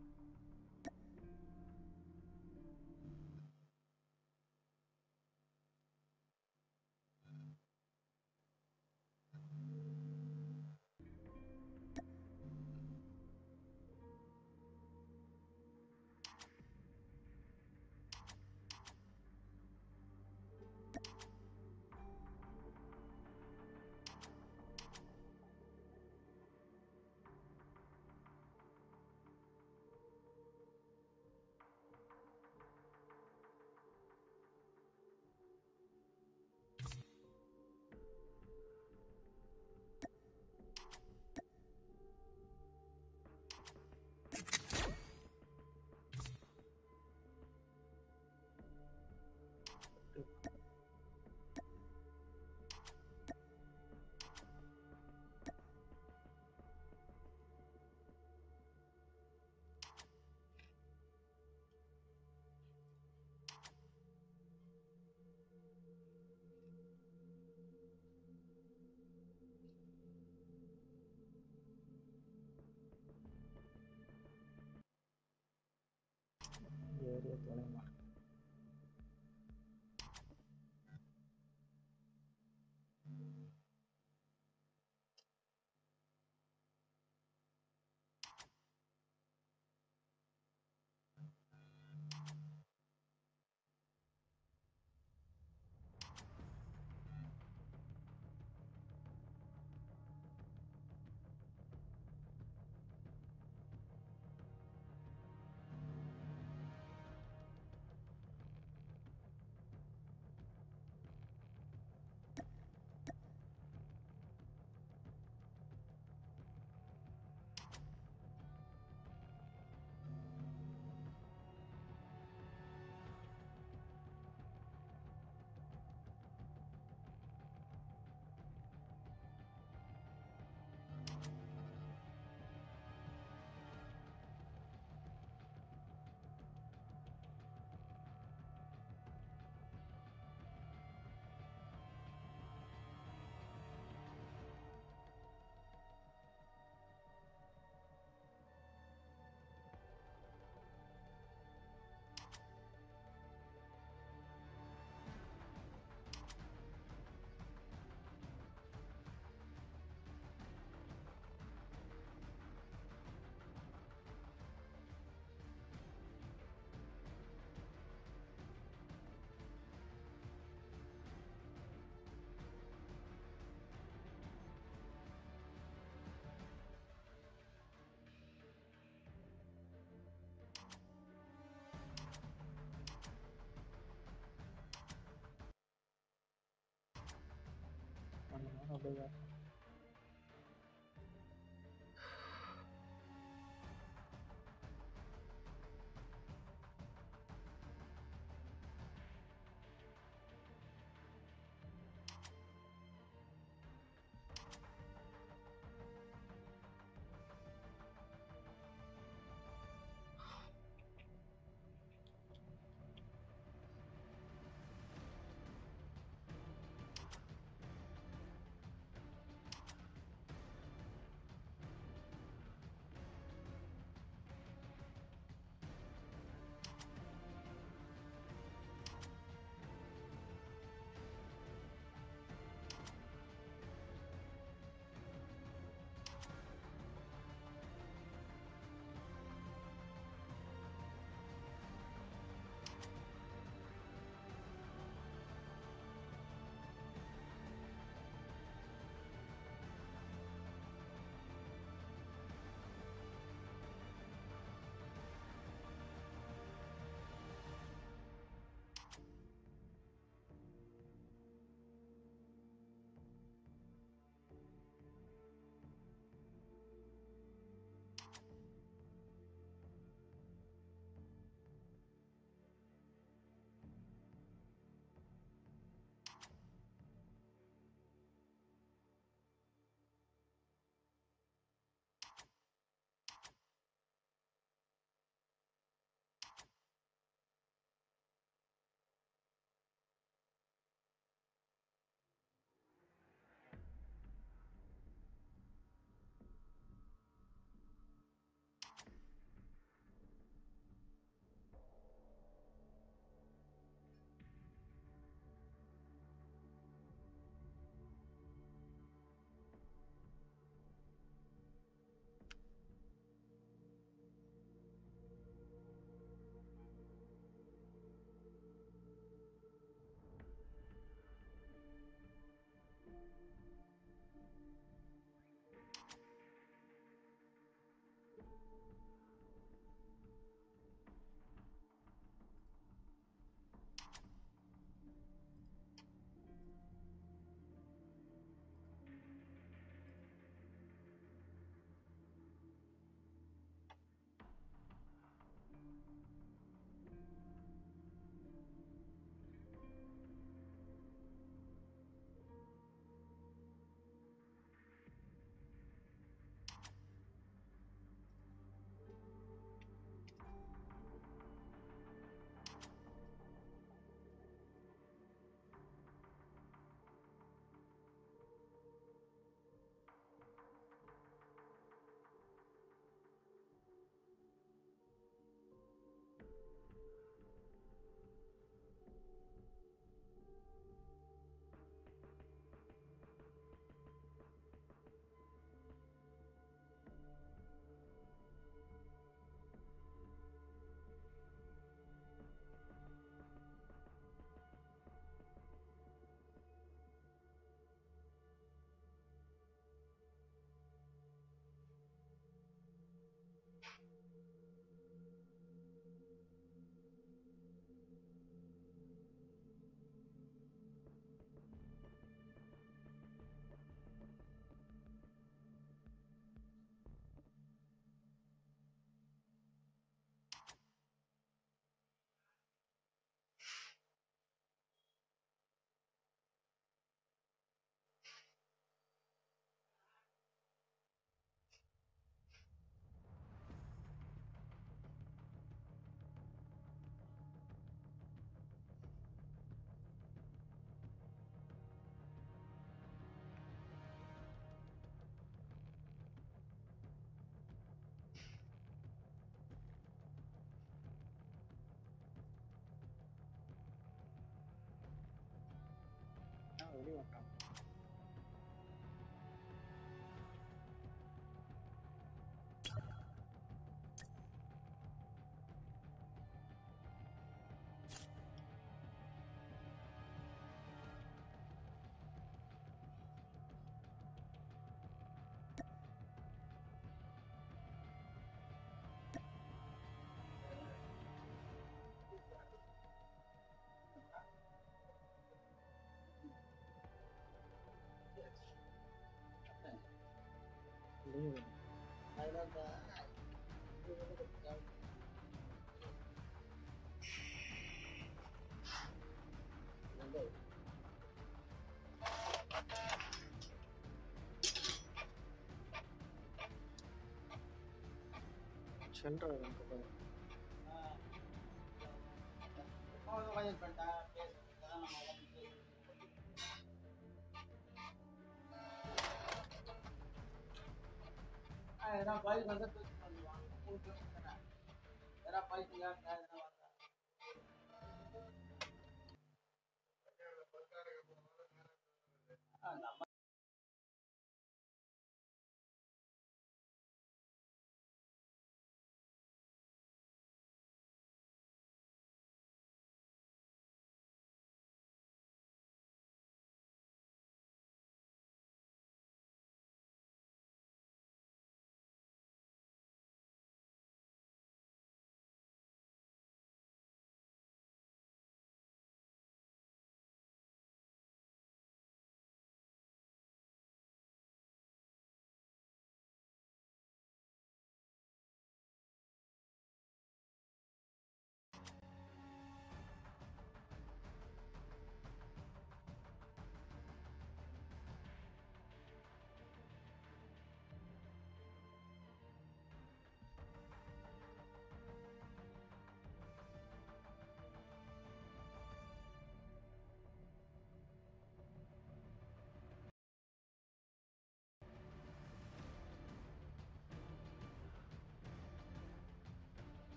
area தொலைமா அப்படிதான் வெளியே வந்துட்டான் வெளியே சென்ட்ரல் எனக்கு பாரு.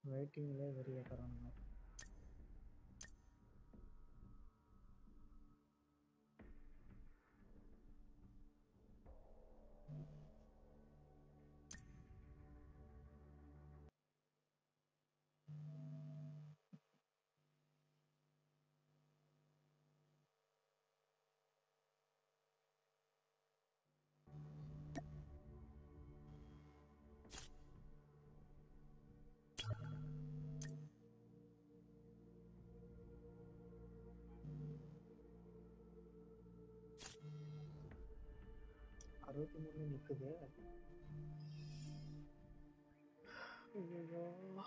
வெயிட்டிங்லேயே வெளியே தரானுங்க அறுபத்தி மூணுல நிக்குது ஐயையோ.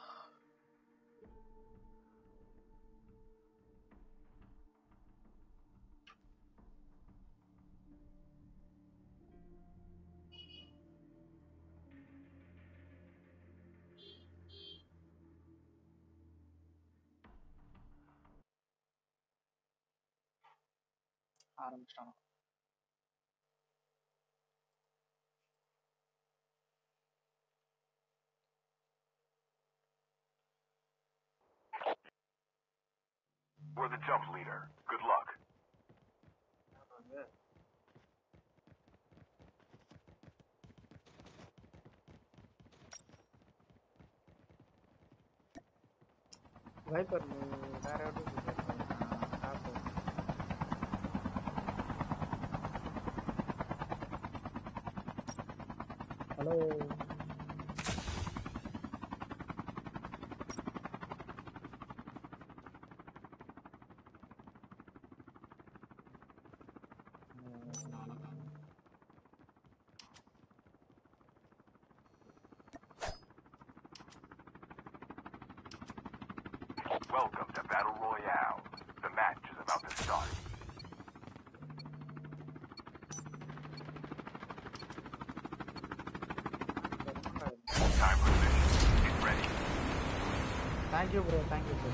ஆரம்பிச்சிட்டானோ We're the jump leader. Good luck. Viper நீ வேற யார்ட்டும் காப்பு hello Welcome to Battle Royale. The match is about to start. Time for the mission. Get ready. Thank you bro thank you bro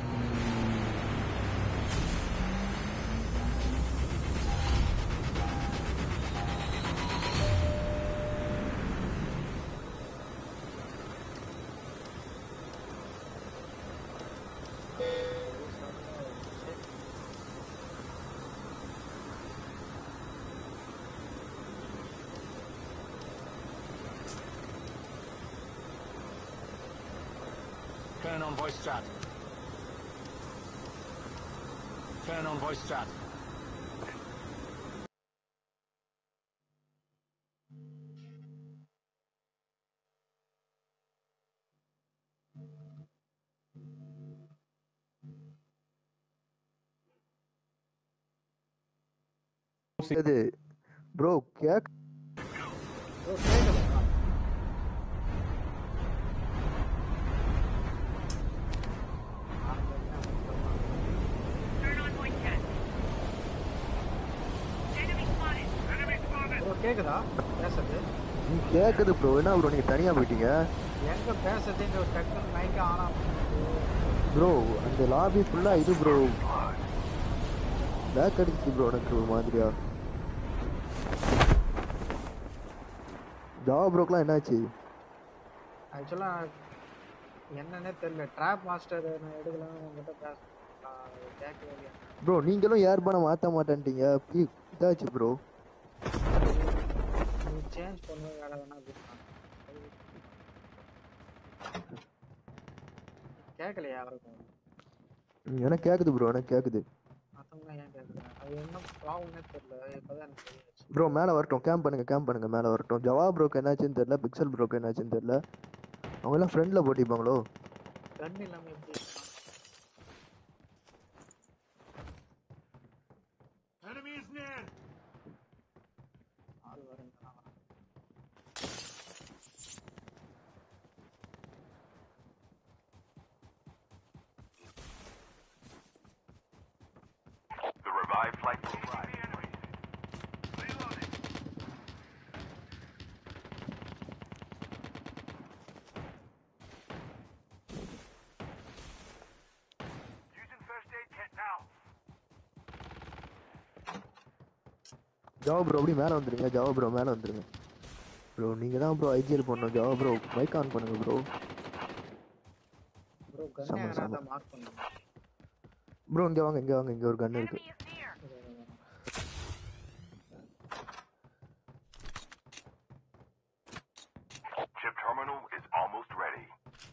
Turn on voice chat. Turn on voice chat. அது ப்ரோ கேக் ப்ரோ கேட்குதா Turn on voice chat. Enemy spotted. Enemy spotted. Bro கேக்குதா பேசுறது நீ கேக்குது ப்ரோ என்ன ப்ரோ நீங்க தனியா போயிட்டீங்க எங்க பேசுறது இங்க ஒரு டக்குன்னு மைக்க ஆனா ப்ரோ அந்த லாபி ஃபுல்லா இது ப்ரோ பேக் அடிச்சு ப்ரோ எனக்கு ஒரு மாதிரியா ஜாவா ப்ரோக்கெலாம் என்னாச்சு ஆக்சுவலா என்னன்னே தெரியல ட்ராப் மாஸ்டர் நான் எடுக்கலாம்னு உங்ககிட்ட பேச கேட்கவே இல்லையா ப்ரோ நீங்களும் ஏர் பண்ண மாற்ற மாட்டேன்ட்டீங்க ப்ளீ- இதாச்சு ப்ரோ நீ சேஞ்ச் பண்ண வேலை வேணா அப்படின்னு கேட்கலையா அவருக்கும் எனக்கு கேட்குது ப்ரோ எனக்கு கேட்குது மற்றவங்களாம் ஏன் கேட்கல அது என்ன ப்ராப்ளம்னே தெரியல இப்போதான் எனக்கு தெரியாச்சு ப்ரோ மேலே வரட்டும் கேம்ப் பண்ணுங்க கேம்ப் பண்ணுங்க மேலே வரட்டும் ஜவா ப்ரோக்கு என்னாச்சுன்னு தெரியல பிக்சல் ப்ரோக்கு என்னாச்சுன்னு தெரியல அவங்க எல்லாம் ஃப்ரெண்டில் போட்டிப்பாங்களோ கன் இல்லாம எப்படி இருக்கான்? Enemy is near. ஆள் வரேன் The revived flight will arrive. Using first aid kit now. ஜவா ப்ரோ அப்படி மேலே வந்துருங்க ஜவா ப்ரோ மேலே வந்துருங்க ப்ரோ நீங்கள் தான் ப்ரோ ஐஜிஎல் பண்ணணும் ஜவா ப்ரோ மைக் ஆன் பண்ணுங்க ப்ரோ ப்ரோ கன் செம, யாராவது செம. மார்க் பண்ணுங்க ப்ரோ இங்க வாங்க இங்க வாங்க இங்க ஒரு கன் இருக்கு Enemy is near. இது, இது, இது. Chip terminal is almost ready.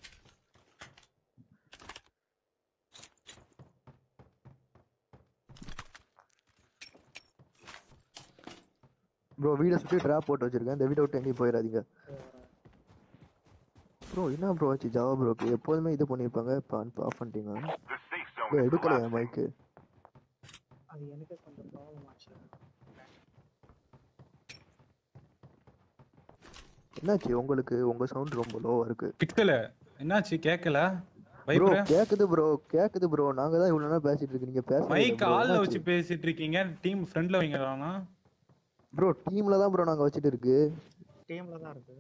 Bro வீடை சுற்றி ட்ராப் போட்டு வச்சிருக்கேன் இந்த வீட்டை விட்டு எங்கேயும் போயிடாதீங்க இது வரேன். ப்ரோ என்ன ப்ரோ ஆச்சு ஜாவா ப்ரோக்கு எப்போதுமே இது பண்ணியிருப்பாங்க இப்போ ஆஃப் பண்ணிட்டீங்க The safe zone bro is எடுக்கலையா collapsing. மைக்கு அது எனக்கு கொஞ்சம் ப்ராப்ளம் ஆச்சு என்னாச்சு உங்களுக்கு உங்க சவுண்ட் ரொம்ப லோவா இருக்கு பிக்சல் என்னாச்சு கேட்கல ப்ரோ வைப்ரே கேக்குது ப்ரோ கேக்குது ப்ரோ நாங்க தான் இவ்வளவு நேரம் பேசிட்டு இருக்கு நீங்க பேச மைக் ஆள்ல வச்சு பேசிட்டு இருக்கீங்க டீம் ஃப்ரெண்ட்ல வைங்கறானா ப்ரோ டீம்ல தான் ப்ரோ நாங்க வச்சிட்டு இருக்கு டீம்ல தான் இருக்கு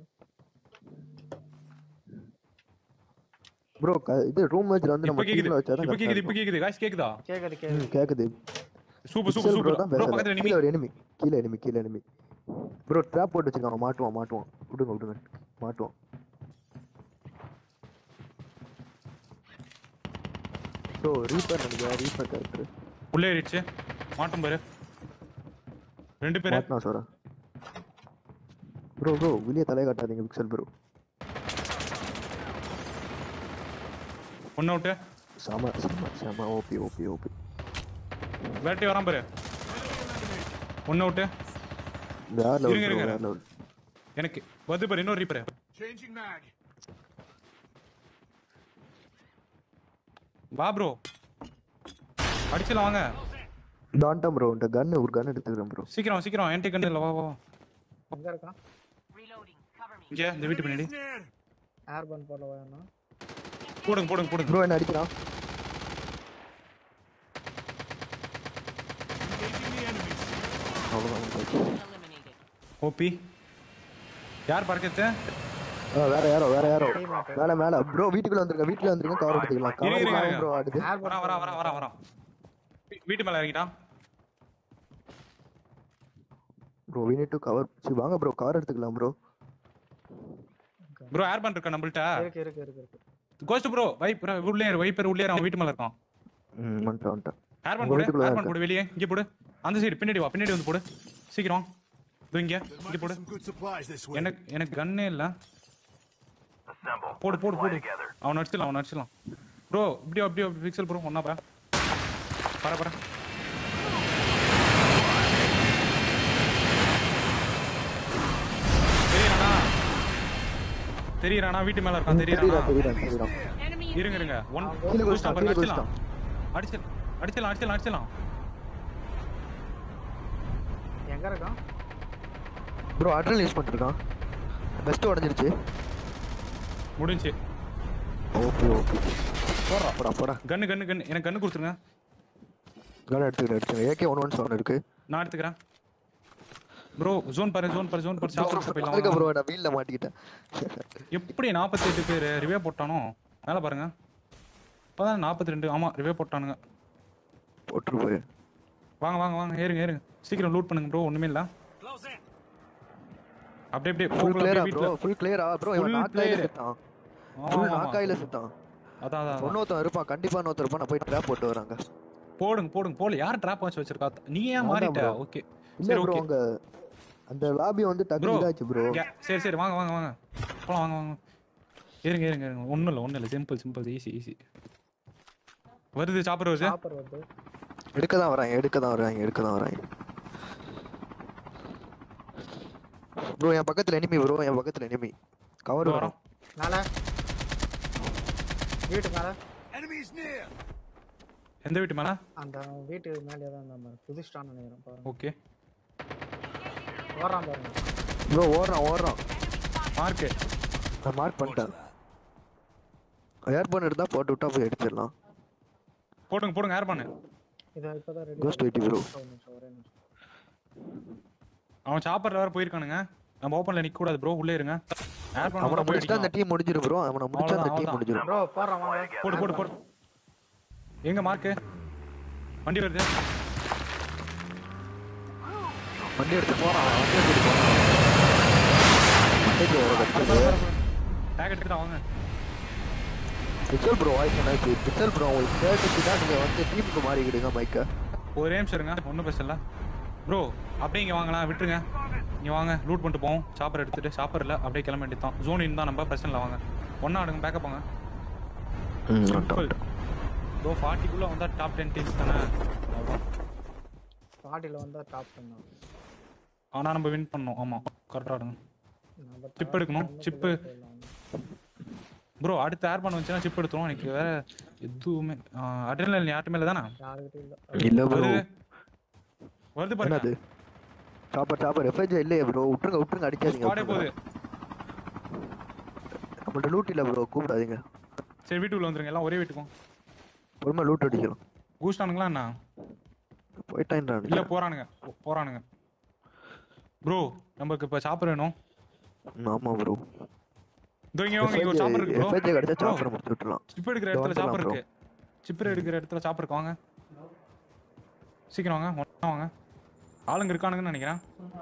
ப்ரோ இது ரூம் மேட்ச்ல வந்து இப்ப நம்ம கேக்குது டீம்ல வச்சாதான் இப்ப correct ஆ கேக்குது இப்ப இருக்கும். கேக்குது காய்ஸ் கேக்குதா கேக்குது ம், கேக்குது கேக்குது super pixel super bro super தான் ப்ரோ பேசல பக்கத்துல நிமி கீழ ஒரு enemy கீழ enemy கீழ enemy ப்ரோ ட்ராப் போட்டு வச்சிருக்காங்க மாட்டுவான் மாட்டுவான் விடுங்க விடுங்க மாட்டுவான் ப்ரோ ரீப்பர் நினைக்கிறேன் ரீப்பர் கேரக்டர் உள்ள ஏறிடுச்சு மாட்டும் பாரு ரெண்டு பேரு மாட்டினா சாரா ப்ரோ ப்ரோ வெளியே தலையை காட்டாதீங்க பிக்சல் ப்ரோ ஒன்னு அவுட்டு செம செம செம ஓபி ஓபி ஓபி வேட்டி வரான் பாரு ஒன்னு அவுட்டு வேற லெவல் இருங்க, ப்ரோ இருங்க. வேற லெவல் எனக்கு வந்து பாரு இன்னொரு ரீப்பர் Changing mag. வா ப்ரோ அடிச்சலாம் வாங்க டான்டம் ப்ரோ இந்த கன் ஒரு கன் எடுத்துக்கிறேன் ப்ரோ சீக்கிரம் சீக்கிரம் என்டி கண்ணு இல்ல வா வா வா. எங்க இருக்கான் Reloading. Cover me. இங்க இந்த வீட்டு பின்னாடி Near. ஏர் பன் போட வேணும் போடுங்க போடுங்க போடுங்க ப்ரோ என்ன அடிக்கிறான் Engaging the enemies. அவ்வளோதான் போச்சு. Eliminated. ஓபி யார் பறக்கத்து ஆ, வேற யாரோ வேற யாரோ Teammate. மேல மேல ப்ரோ வீட்டுக்குள்ள வந்துருங்க வீட்டுல வந்துருங்க கவர் எடுத்துக்கலாம் இருங்க, இருங்க, கவர் இருங்க. ப்ரோ ஆடுது ஏர் வரா வரா வரா வரா வரா வீ- வீட்டு மேல இறங்கிட்டான் bro we need to cover சரி வாங்க ப்ரோ கவர் எடுத்துக்கலாம் ப்ரோ ப்ரோ ஏர் பண்ட் இருக்கா நம்மள்ட்ட இருக்கு இருக்கு இருக்கு இருக்கு கோஸ்ட் ப்ரோ வைப் உள்ளே இரு, வைப்பர் உள்ளே இரு, அவன் வீட்டு மேல இருக்கான் ம் வந்துட்டேன் வந்துட்டேன் ஏர் பண்ட் உங்க போடு வீட்டுக்குள்ள ஏர் தான் பண்ட் போடு வெளியே இங்க போடு அந்த சைடு பின்னாடி வா பின்னாடி வந்து போடு சீக்கிரம் இதோ இங்க There இங்க might be போடு some good supplies this way. எனக்கு எனக்கு கன்னே இல்ல Assemble. போடு போடு Fly போடு together. அவன் அடிச்சிடலாம் அவன் அடிச்சிடலாம் ப்ரோ இப்படியோ அப்படியோ பிக்சல் ப்ரோ ஒன்னா பா பர பர தெரியறானா தெரியறானா வீட்டு மேல இருக்கான் தெரியறானா தெரியலாம் தெரியலாம் தெரியலாம் Enemy is இருங்க இருங்க ஒன் கீழே குடிச்சிட்டான் குதிச்சிட்டான், பாருங்க கீழே அடிச்சிடலாம் அடிச்சிடலாம் அடிச்சிடலாம் அடிச்சிடலாம் அடிச்சிடலாம் எங்க இருக்கான் ப்ரோ அட்ரல் யூஸ் பண்ணிருக்கான் பெஸ்ட் உடஞ்சிருச்சு முடிஞ்சு ஓகே ஓகே போடா போடா போடா கன்னு கன்னு கன்னு எனக்கு கன்னு கொடுத்துருங்க கன் எடுத்துக்கிறேன் எடுத்துக்கிறேன் ஏகே ஒன் ஒன் செவன் இருக்கு நான் எடுத்துக்கிறேன் ப்ரோ ஜோன் பாரு ஜோன் பாரு ஜோன் பாரு சாப்பிட்டு அதுக்கு போயிடலாம் ப்ரோ நான் வீல்ல மாட்டிக்கிட்டேன் எப்படி நாற்பத்தி எட்டு பேர் ரிவே போட்டானோ மேல பாருங்க இப்பதான் நாற்பத்தி ரெண்டு ஆமா ரிவே போட்டானுங்க போட்டுரு போய் வாங்க வாங்க வாங்க ஏறுங்க ஏறுங்க சீக்கிரம் லூட் பண்ணுங்க ப்ரோ ஒண்ணுமே இல்ல Close in. அப்படியே அப்படியே ஃபுல் போகலாம் கிளியரா அப்படியே ப்ரோ வீட்டுல ஃபுல் கிளியரா ப்ரோ இவன் Full நாக்காயில clear. செத்தான் ஆமா, ஃபுல் ஆமா, ஆமா. நாக்காயில செத்தான் அதான் அதான், அதான் இன்னொருத்தன் இருப்பான் கண்டிப்பா இன்னொருத்தன் இருப்பான் நான் போய் ட்ராப் போட்டு வராங்க போடுங்க போடுங்க போல யார் டிராப் வச்சு வச்சிருக்கா நீ ஏன் நான் தான் மாறிட்ட bro. ஓகே இல்ல சரி ப்ரோ ஓகே அங்க அந்த லாபி வந்து டக்கு Bro. இதாச்சு ப்ரோ சரி சரி வாங்க வாங்க வாங்க போலாம் வாங்க வாங்க இருங்க இருங்க இருங்க ஒண்ணும் இல்ல ஒண்ணும் இல்ல சிம்பிள் சிம்பிள் ஈஸி ஈஸி வருது சாப்பர் வருது சாப்பர் வந்து எடுக்க தான் வராங்க எடுக்க தான் வராங்க எடுக்க தான் வராங்க ப்ரோ என் பக்கத்துல எனிமி ப்ரோ என் பக்கத்துல எனிமி கவர் இதோ வரும் வரோம் மேல வீட்டு மேல Enemies near. எந்த வீட்டு மேல அந்த வீட்டு மேலே தான் நம்ம குதிச்சிட்டான்னு நினைக்கிறேன் பாருங்க ஓகே ஓடுறான் பாருங்க ப்ரோ ஓடுறான் ஓடுறான் மார்க்கு நான் மார்க் பண்ணிட்டேன் ஏர்போன் எடுத்தா போட்டு விட்டா போய் எடுத்துடலாம் போடுங்க போடுங்க ஏர் பண்ணு இதை இப்பதான் ரெடி Ghost wait bro. ஒரு நிமிஷம் ஒரே நிமிஷம் அவன் சாப்பர்ல வேற போயிருக்கானுங்க நம்ம ஓப்பன்ல நிக்க கூடாது ப்ரோ உள்ளே இருங்க ஏர் பண்ண அவனை முடிச்சிட்டா அந்த டீம் முடிஞ்சிரும் ப்ரோ அவனை முடிச்சா அந்த அவ்வளவுதான், டீம் அவ்வளவுதான். முடிஞ்சிரும் ப்ரோ போடுறான் வாங்க போடு போடு போடு எங்க மார்க்கு வண்டி வருது வண்டி எடுத்து போறான் வண்டி எடுத்து போறான் வண்டிக்கு வர கஷ்டம். டேக் எடுத்துட்டு வாங்க பிக்சல் ப்ரோ வாய்ஸ் என்னாச்சு பிக்சல் ப்ரோ உங்களுக்கு கேட்டுச்சுன்னா நீங்க வந்து டீமுக்கு மாறிக்கிடுங்க மைக்க ஒரே நிமிஷம் இருங்க ஒன்றும் பேசல ப்ரோ அப்படியே இங்கே வாங்கலாம் விட்டுருங்க இங்கே வாங்க லூட் பண்ணிட்டு போவோம் சாப்பர் எடுத்துட்டு சாப்பர் இல்லை அப்படியே கிளம்ப வேண்டியதான் ஜோன் இருந்தால் நம்ம பிரச்சனை இல்லை வாங்க ஒன்றா அடுங்க பேக்கப் வாங்க ம் சிம்பிள் ப்ரோ ஃபார்ட்டிக்குள்ளே வந்தால் டாப் டென் டீம்ஸ் தானே அவ்வளோதான் பாட்டில வந்தா டாப் பண்ணும் ஆனால் நம்ம வின் பண்ணோம் ஆமாம் கரெக்டாக ஆடுங்க நம்ம சிப் எடுக்கணும் சிப்பு ப்ரோ அடுத்து ஏர் பண்ண வந்துச்சுன்னா சிப் எடுத்துருவோம் எனக்கு வேற எதுவுமே அட்ரினல் யார்ட்டு மேலே தானே யாருக்கிட்ட இல்ல இல்ல ப்ரோ வருது வருது பாருங்க என்னது சாப்பர் சாப்பர் எஃப்ஐஜே இல்லையே ப்ரோ விட்டுருங்க விட்டுருங்க அடிக்காதீங்க ஸ்குவாடே போகுது நம்மள்ட்ட லூட் இல்ல ப்ரோ கூப்பிடாதீங்க சரி வீட்டுக்குள்ள வந்துருங்க எல்லாம் ஒரே வீட்டுக்கும் பொறுமை லூட் அடிக்கிறோம் கூஸ்டானுங்களா என்ன போயிட்டான் இல்ல போறானுங்க போ- போறானுங்க ப்ரோ நமக்கு இப்ப சாப்பர் வேணும் ஆமா ப்ரோ இதோ இங்க வாங்க இங்க ஒரு சாப்பர் இருக்கு ப்ரோ எஃப்ஐஜே கிடைச்சா சாப்பர் முடிச்சு விட்டுலாம் சிப் எடுக்கிற இடத்துல இதோ சாப்பர் வந்துடலாம் இருக்கு சிப் எடுக்கிற இடத்துல சாப்பர் இருக்கு வாங்க சீக்கிரம் வாங்க ஒண்ணா வாங்க ஆளுங்க இருக்கானுங்கன்னு நினைக்கிறேன்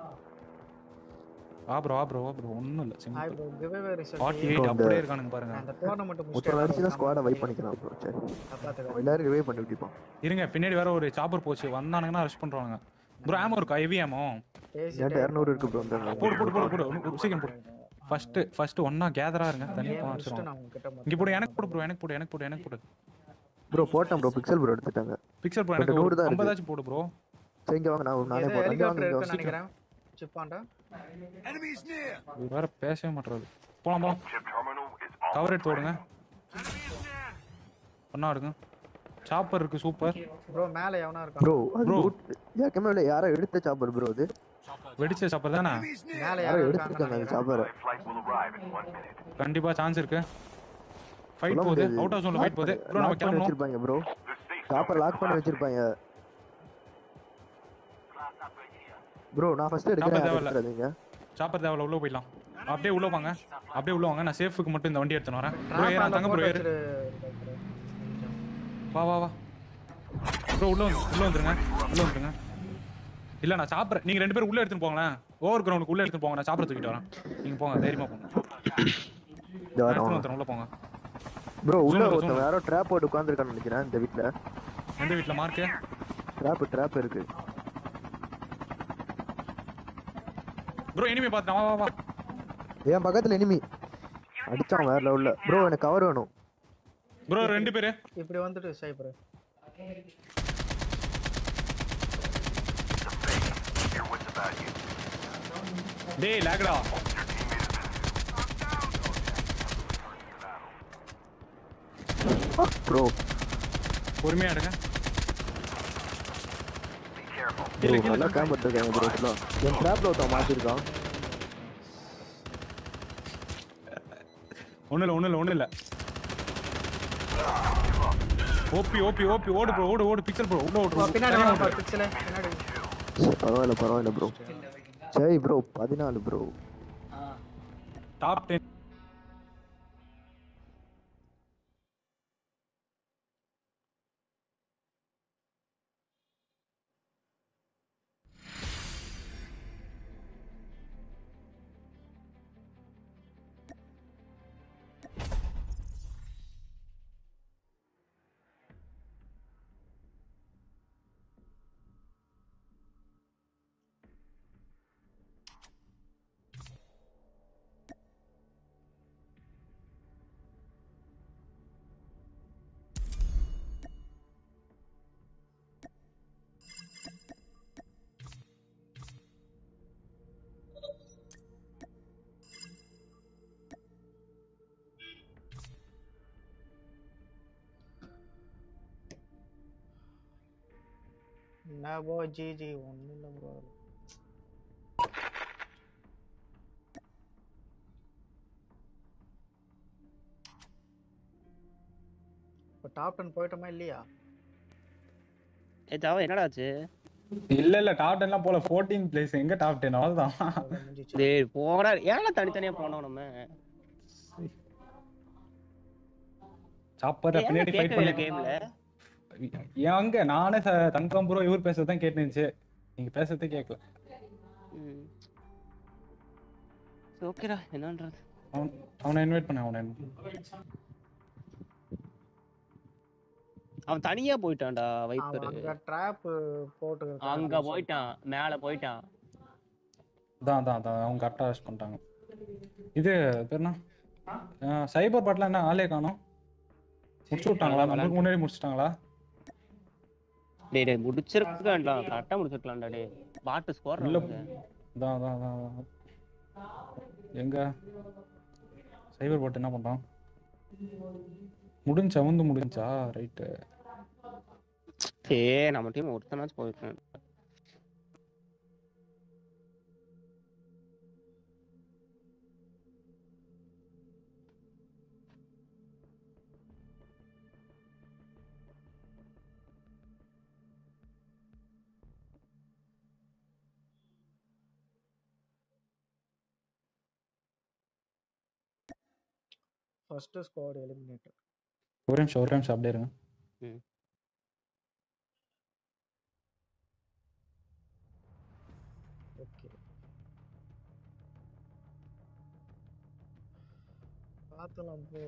ஆ ப்ரோ ஆ ப்ரோ ஆ ப்ரோ ஒண்ணும் இல்ல hi simple bro giveaway result forty eight அப்படியே இருக்கானுங்க பாருங்க அந்த டோர்னமெண்ட் ஒருத்தர் அடிச்சுதான் ஸ்குவாடை வைப் பண்ணிக்கலாம் ப்ரோ சரி எல்லாரும் ரிவைவ் பண்ணி விட்டுப்போம் இருங்க பின்னாடி வேற ஒரு சாப்பர் போச்சு வந்தானுங்கன்னா ரஷ் பண்றானுங்க ப்ரோ ஆமோ இருக்கா ஹெவி ஆமோ என்கிட்ட இரநூறு இருக்கு ப்ரோ போடு போடு போடு போடு ஒரு- ஒரு சீக்கிரம் போடு ஃபர்ஸ்ட் ஃபர்ஸ்ட் ஒண்ணா கேதரா இருங்க தனியா போனா அடிச்சிருவாங்க நான் உங்ககிட்ட இங்க போடு எனக்கு போடு ப்ரோ எனக்கு போடு எனக்கு போடு எனக்கு போடு ப்ரோ போட்டேன் ப்ரோ பிக்சல் ப்ரோ எடுத்துட்டாங்க பிக்சல் ப்ரோ பட் எனக்கு நூறு ஒரு தான் இருக்கு. 50 ஆச்சும் போடு ப்ரோ சரி இங்க வாங்க நான் நானே ஏதோ போட்டேன் இங்க ஹெலிகாப்டர் வாங்க இங்க இருக்குன்னு வாங்க நினைக்கிறேன் சிப்பாண்டா Enemies near. இவர் வேற பேசவே மாட்டாரு போலாம் போலாம் Chip terminal is கவர் எடுத்து ஓடுங்க ஒண்ணா எடுங்க சாப்பர் இருக்கு சூப்பர் ப்ரோ மேல எவனா இருக்கான் ப்ரோ அது Bro. loot ஏற்கனவே இல்ல யாரோ எடுத்த சாப்பர் ப்ரோ அது வெடிச்ச சாப்பர் தானே Enemies near. மேல யாரோ யாரோ எடுத்துருக்காங்க அந்த இருக்காங்க சாப்பரை flight will arrive in one minute. கண்டிப்பா சான்ஸ் இருக்கு ஃபைட் சொல்ல போகுது முடியாது அவுட் ஆஃப் ஜோன்ல ஃபைட் போகுது ப்ரோ நம்ம லாக் பண்ணி கிளம்பணும் வச்சிருப்பாங்க bro The safe zone chopper is lock பண்ணி collapsing. வச்சிருப்பாங்க ப்ரோ நான் ஃபர்ஸ்ட் எடுக்கிறேன் Chopper யாரும் தேவையில்ல. எடுத்துறாதீங்க சாப்பர் தேவையில்ல உள்ள போயிடலாம் அப்படியே உள்ள வாங்க அப்படியே உள்ள வாங்க நான் சேஃபுக்கு மட்டும் இந்த வண்டி எடுத்துன்னு வரேன் ப்ரோ Trap ஏறா ஆல தங்க ப்ரோ போட்டு ஏறு வச்சிரு வா வா வா ப்ரோ உள்ள வந்து உள்ள வந்துருங்க உள்ள வந்துருங்க இல்ல நான் சாப்பிட்றேன் நீங்க ரெண்டு பேரும் உள்ள எடுத்துட்டு போங்களேன் ஓவர் கிரவுண்டுக்கு உள்ள எடுத்துட்டு போங்க நான் சாப்பிட தூக்கிட்டு வரேன் நீங்க போங்க தைரியமா போங்க இந்த நான் வாரம் எடுத்துட்டு வந்துடுறேன் உள்ள போங்க ப்ரோ உள்ள Zoom ல, ஒருத்தன் zoom ல. யாரோ ட்ராப் போட்டு உட்காந்துருக்கான்னு நினைக்கிறேன் இந்த வீட்ல எந்த வீட்ல மார்க்கு ட்ராப் ட்ராப் இருக்கு ப்ரோ இனிமே பார்த்தேன் வா வா வா என் பக்கத்துல எனிமி அடிச்சான் வேற லெவல்ல ப்ரோ எனக்கு கவர் வேணும் ப்ரோ ரெண்டு பேரு இப்படி வந்துட்டு சைபர் Hear what's about you. டேய் லேக்டா ப்ரோ பொறுமையா எடுங்க Be careful. ப்ரோ நல்லா கேம்ப் இருக்காங்க ப்ரோ ஃபுல்லா என் ட்ராப்ல ஒருத்தன் மாட்டிருக்கான் ஒண்ணு இல்ல ஒண்ணு இல்ல ஒண்ணு இல்ல ஓபி ஓபி ஓபி ஓடு ப்ரோ ஓடு ஓடு பிக்சல் ப்ரோ உள்ள ஓடு பின்னாடி தனியா வா ஓடு. பிக்சல பின்னாடி பரவாயில்ல பரவாயில்ல ப்ரோ சரி ப்ரோ பதினாலு ப்ரோ டாப் டென் என்ன ப்ரோ ஜி ஜி ஒன்றும் இல்லை ப்ரோ இப்போ டாப் டென் போயிட்டோமா இல்லையா ஏ ஜாவா என்னடா ஆச்சு இல்ல இல்ல டாப் டென்லாம் போல 14 பிளேஸ் எங்க டாப் டென் அவ்வளவுதான் அவ்வளவுதான் முடிஞ்சிச்சு டேய் போடா ஏன்டா தனித்தனியா போனோம் நம்ம சாப்பர் பின்னாடி ஃபைட் கேட்கவே இல்லை பண்ணி கேம்ல எங்க நானே ச- தங்கம் ப்ரோ இவர் பேசுறதுதான் கேட்டு இருந்துச்சு நீங்க பேசுறதே கேட்கல ம் ஓகேடா என்னன்றது அவன் அவனை இன்வைட் பண்ண அவனை invite பண்ணு. அவன் தனியா போயிட்டான்டா அவன் வைப்பர் அங்க ட்ராப் போட்டு அங்க போயிட்டான் மேல போயிட்டான் தான் தான் தான் அவங்க கரெக்டாக அரெஸ்ட் பண்ணிட்டாங்க இது பேர் என்ன சைபர் பாட்டில் என்ன ஆளே காணோம் முடிச்சு விட்டாங்களா நம்மளுக்கு முன்னாடி முடிச்சிட்டாங்களா டேய் டேய் முடிச்சிருக்கலாம்டா கரெக்டா முடிச்சிருக்கலாம்டா டேய் பாட்டு ஸ்கோர் இல்ல தான் தான் தான் தான். எங்க சைபர் பாட் என்ன பண்றான் முடிஞ்சா வந்து முடிஞ்சா ரைட்டு ஏ நம்ம டீம் ஒருத்தனாச்சும் போயிருக்கேன் ஃபர்ஸ்ட் ஸ்குவாட் எலிமினேட்டர் ஒரு நிமிஷம் ஒரு நிமிஷம் அப்படியே இருங்க ம். ஓகே பார்த்தலாம் போ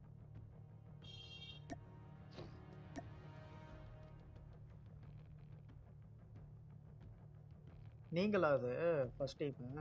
நீங்களா அது ஃபர்ஸ்ட் டைம்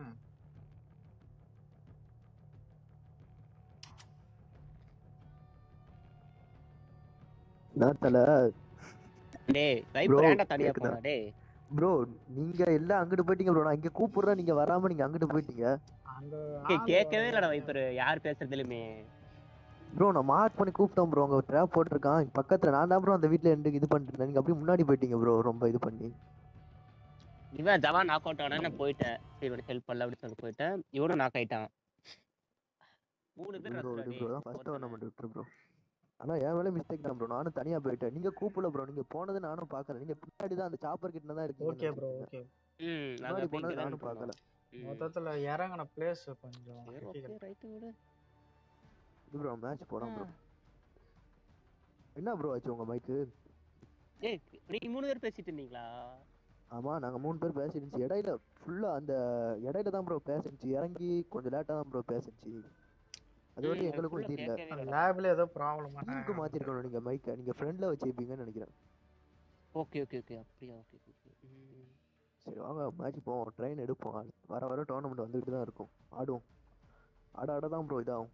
நான் தல டேய் Bro, வைப்பர் ஏன்டா தனியா கேக்குதா? போனா டேய் ப்ரோ நீங்க எல்லாம் அங்கிட்டு போயிட்டீங்க ப்ரோ நான் இங்க கூப்பிடுறேன் நீங்க வராம நீங்க அங்கிட்டு போயிட்டீங்க அங்க டேய் ஆள் கேட்கவே வரல. இல்லடா வைப்பர் யார் பேசுறதுலயுமே ப்ரோ நான் மார்க் பண்ணி கூப்பிட்டேன் ப்ரோ அங்க ட்ராப் போட்டிருக்கான் பக்கத்துல நான் தான் ப்ரோ அந்த வீட்ல இருந்து இது பண்ணிட்டு இருந்தேன் நீங்க அப்படியே முன்னாடி போயிட்டீங்க ப்ரோ ரொம்ப இது பண்ணி இவன் ஜவான் நாக் அவுட் ஆனா நான் போயிட்டேன் சரி இவனுக்கு ஹெல்ப் பண்ணல அப்படின்னு சொல்லி போயிட்டேன் இவனும் நாக் ஆயிட்டான் மூணு பேர் ப்ரோ ரஷ்டா இது டேய் ப்ரோ தான் ஃபர்ஸ்ட் ஒருத்தனை. டோர்னமெண்ட் விட்டுரு ப்ரோ ஆனா என் மேல மிஸ்டேக் தான் ப்ரோ நானும் தனியா போயிட்டேன் நீங்க கூப்பிடல ப்ரோ நீங்க போனது நானும் பாக்கல நீங்க பின்னாடி தான் அந்த சாப்பர் கிட்ட தான் இருக்கீங்க ஓகே ப்ரோ ஓகே ம் நாங்க முன்னாடி போய் போனது இங்க தான் நானும் பார்க்கல ம். மொத்தத்துல இறங்கின பிளேஸ் கொஞ்சம் சரி ஓகே ரைட் விடு இது ப்ரோ மேட்ச் போலாம் ப்ரோ என்ன ப்ரோ ஆச்சு உங்க மைக்கு ஏய் நீங்க மூணு பேர் பேசிட்டு இருந்தீங்களா ஆமா நாங்க மூணு பேர் பேசிருந்துச்சு இடையில ஃபுல்லா அந்த இடையில தான் ப்ரோ பேசிருந்துச்சு இறங்கி கொஞ்சம் லேட்டா தான் ப்ரோ பேசிருந்துச்சு அது வந்து ம், எங்களுக்கும் full-ஆ இது இல்ல கேட்கவே இல்லடா. லேப்ல ஏதோ ப்ராப்ளம் டீமுக்கு மாத்திருக்கணும் நீங்க மைக்க நீங்க ஃப்ரெண்ட்ல வச்சிருப்பீங்கன்னு நினைக்கிறேன் ஓகே ஓகே ஓகே அப்படியா ஓகே ஓகே ம் சரி வாங்க மேட்ச் போவோம் ட்ரெயின் எடுப்போம் அடுத்து வர வர டோர்னமெண்ட் வந்துட்டு தான் இருக்கும் ஆடுவோம் ஆட ஆட தான் ப்ரோ இதாகும்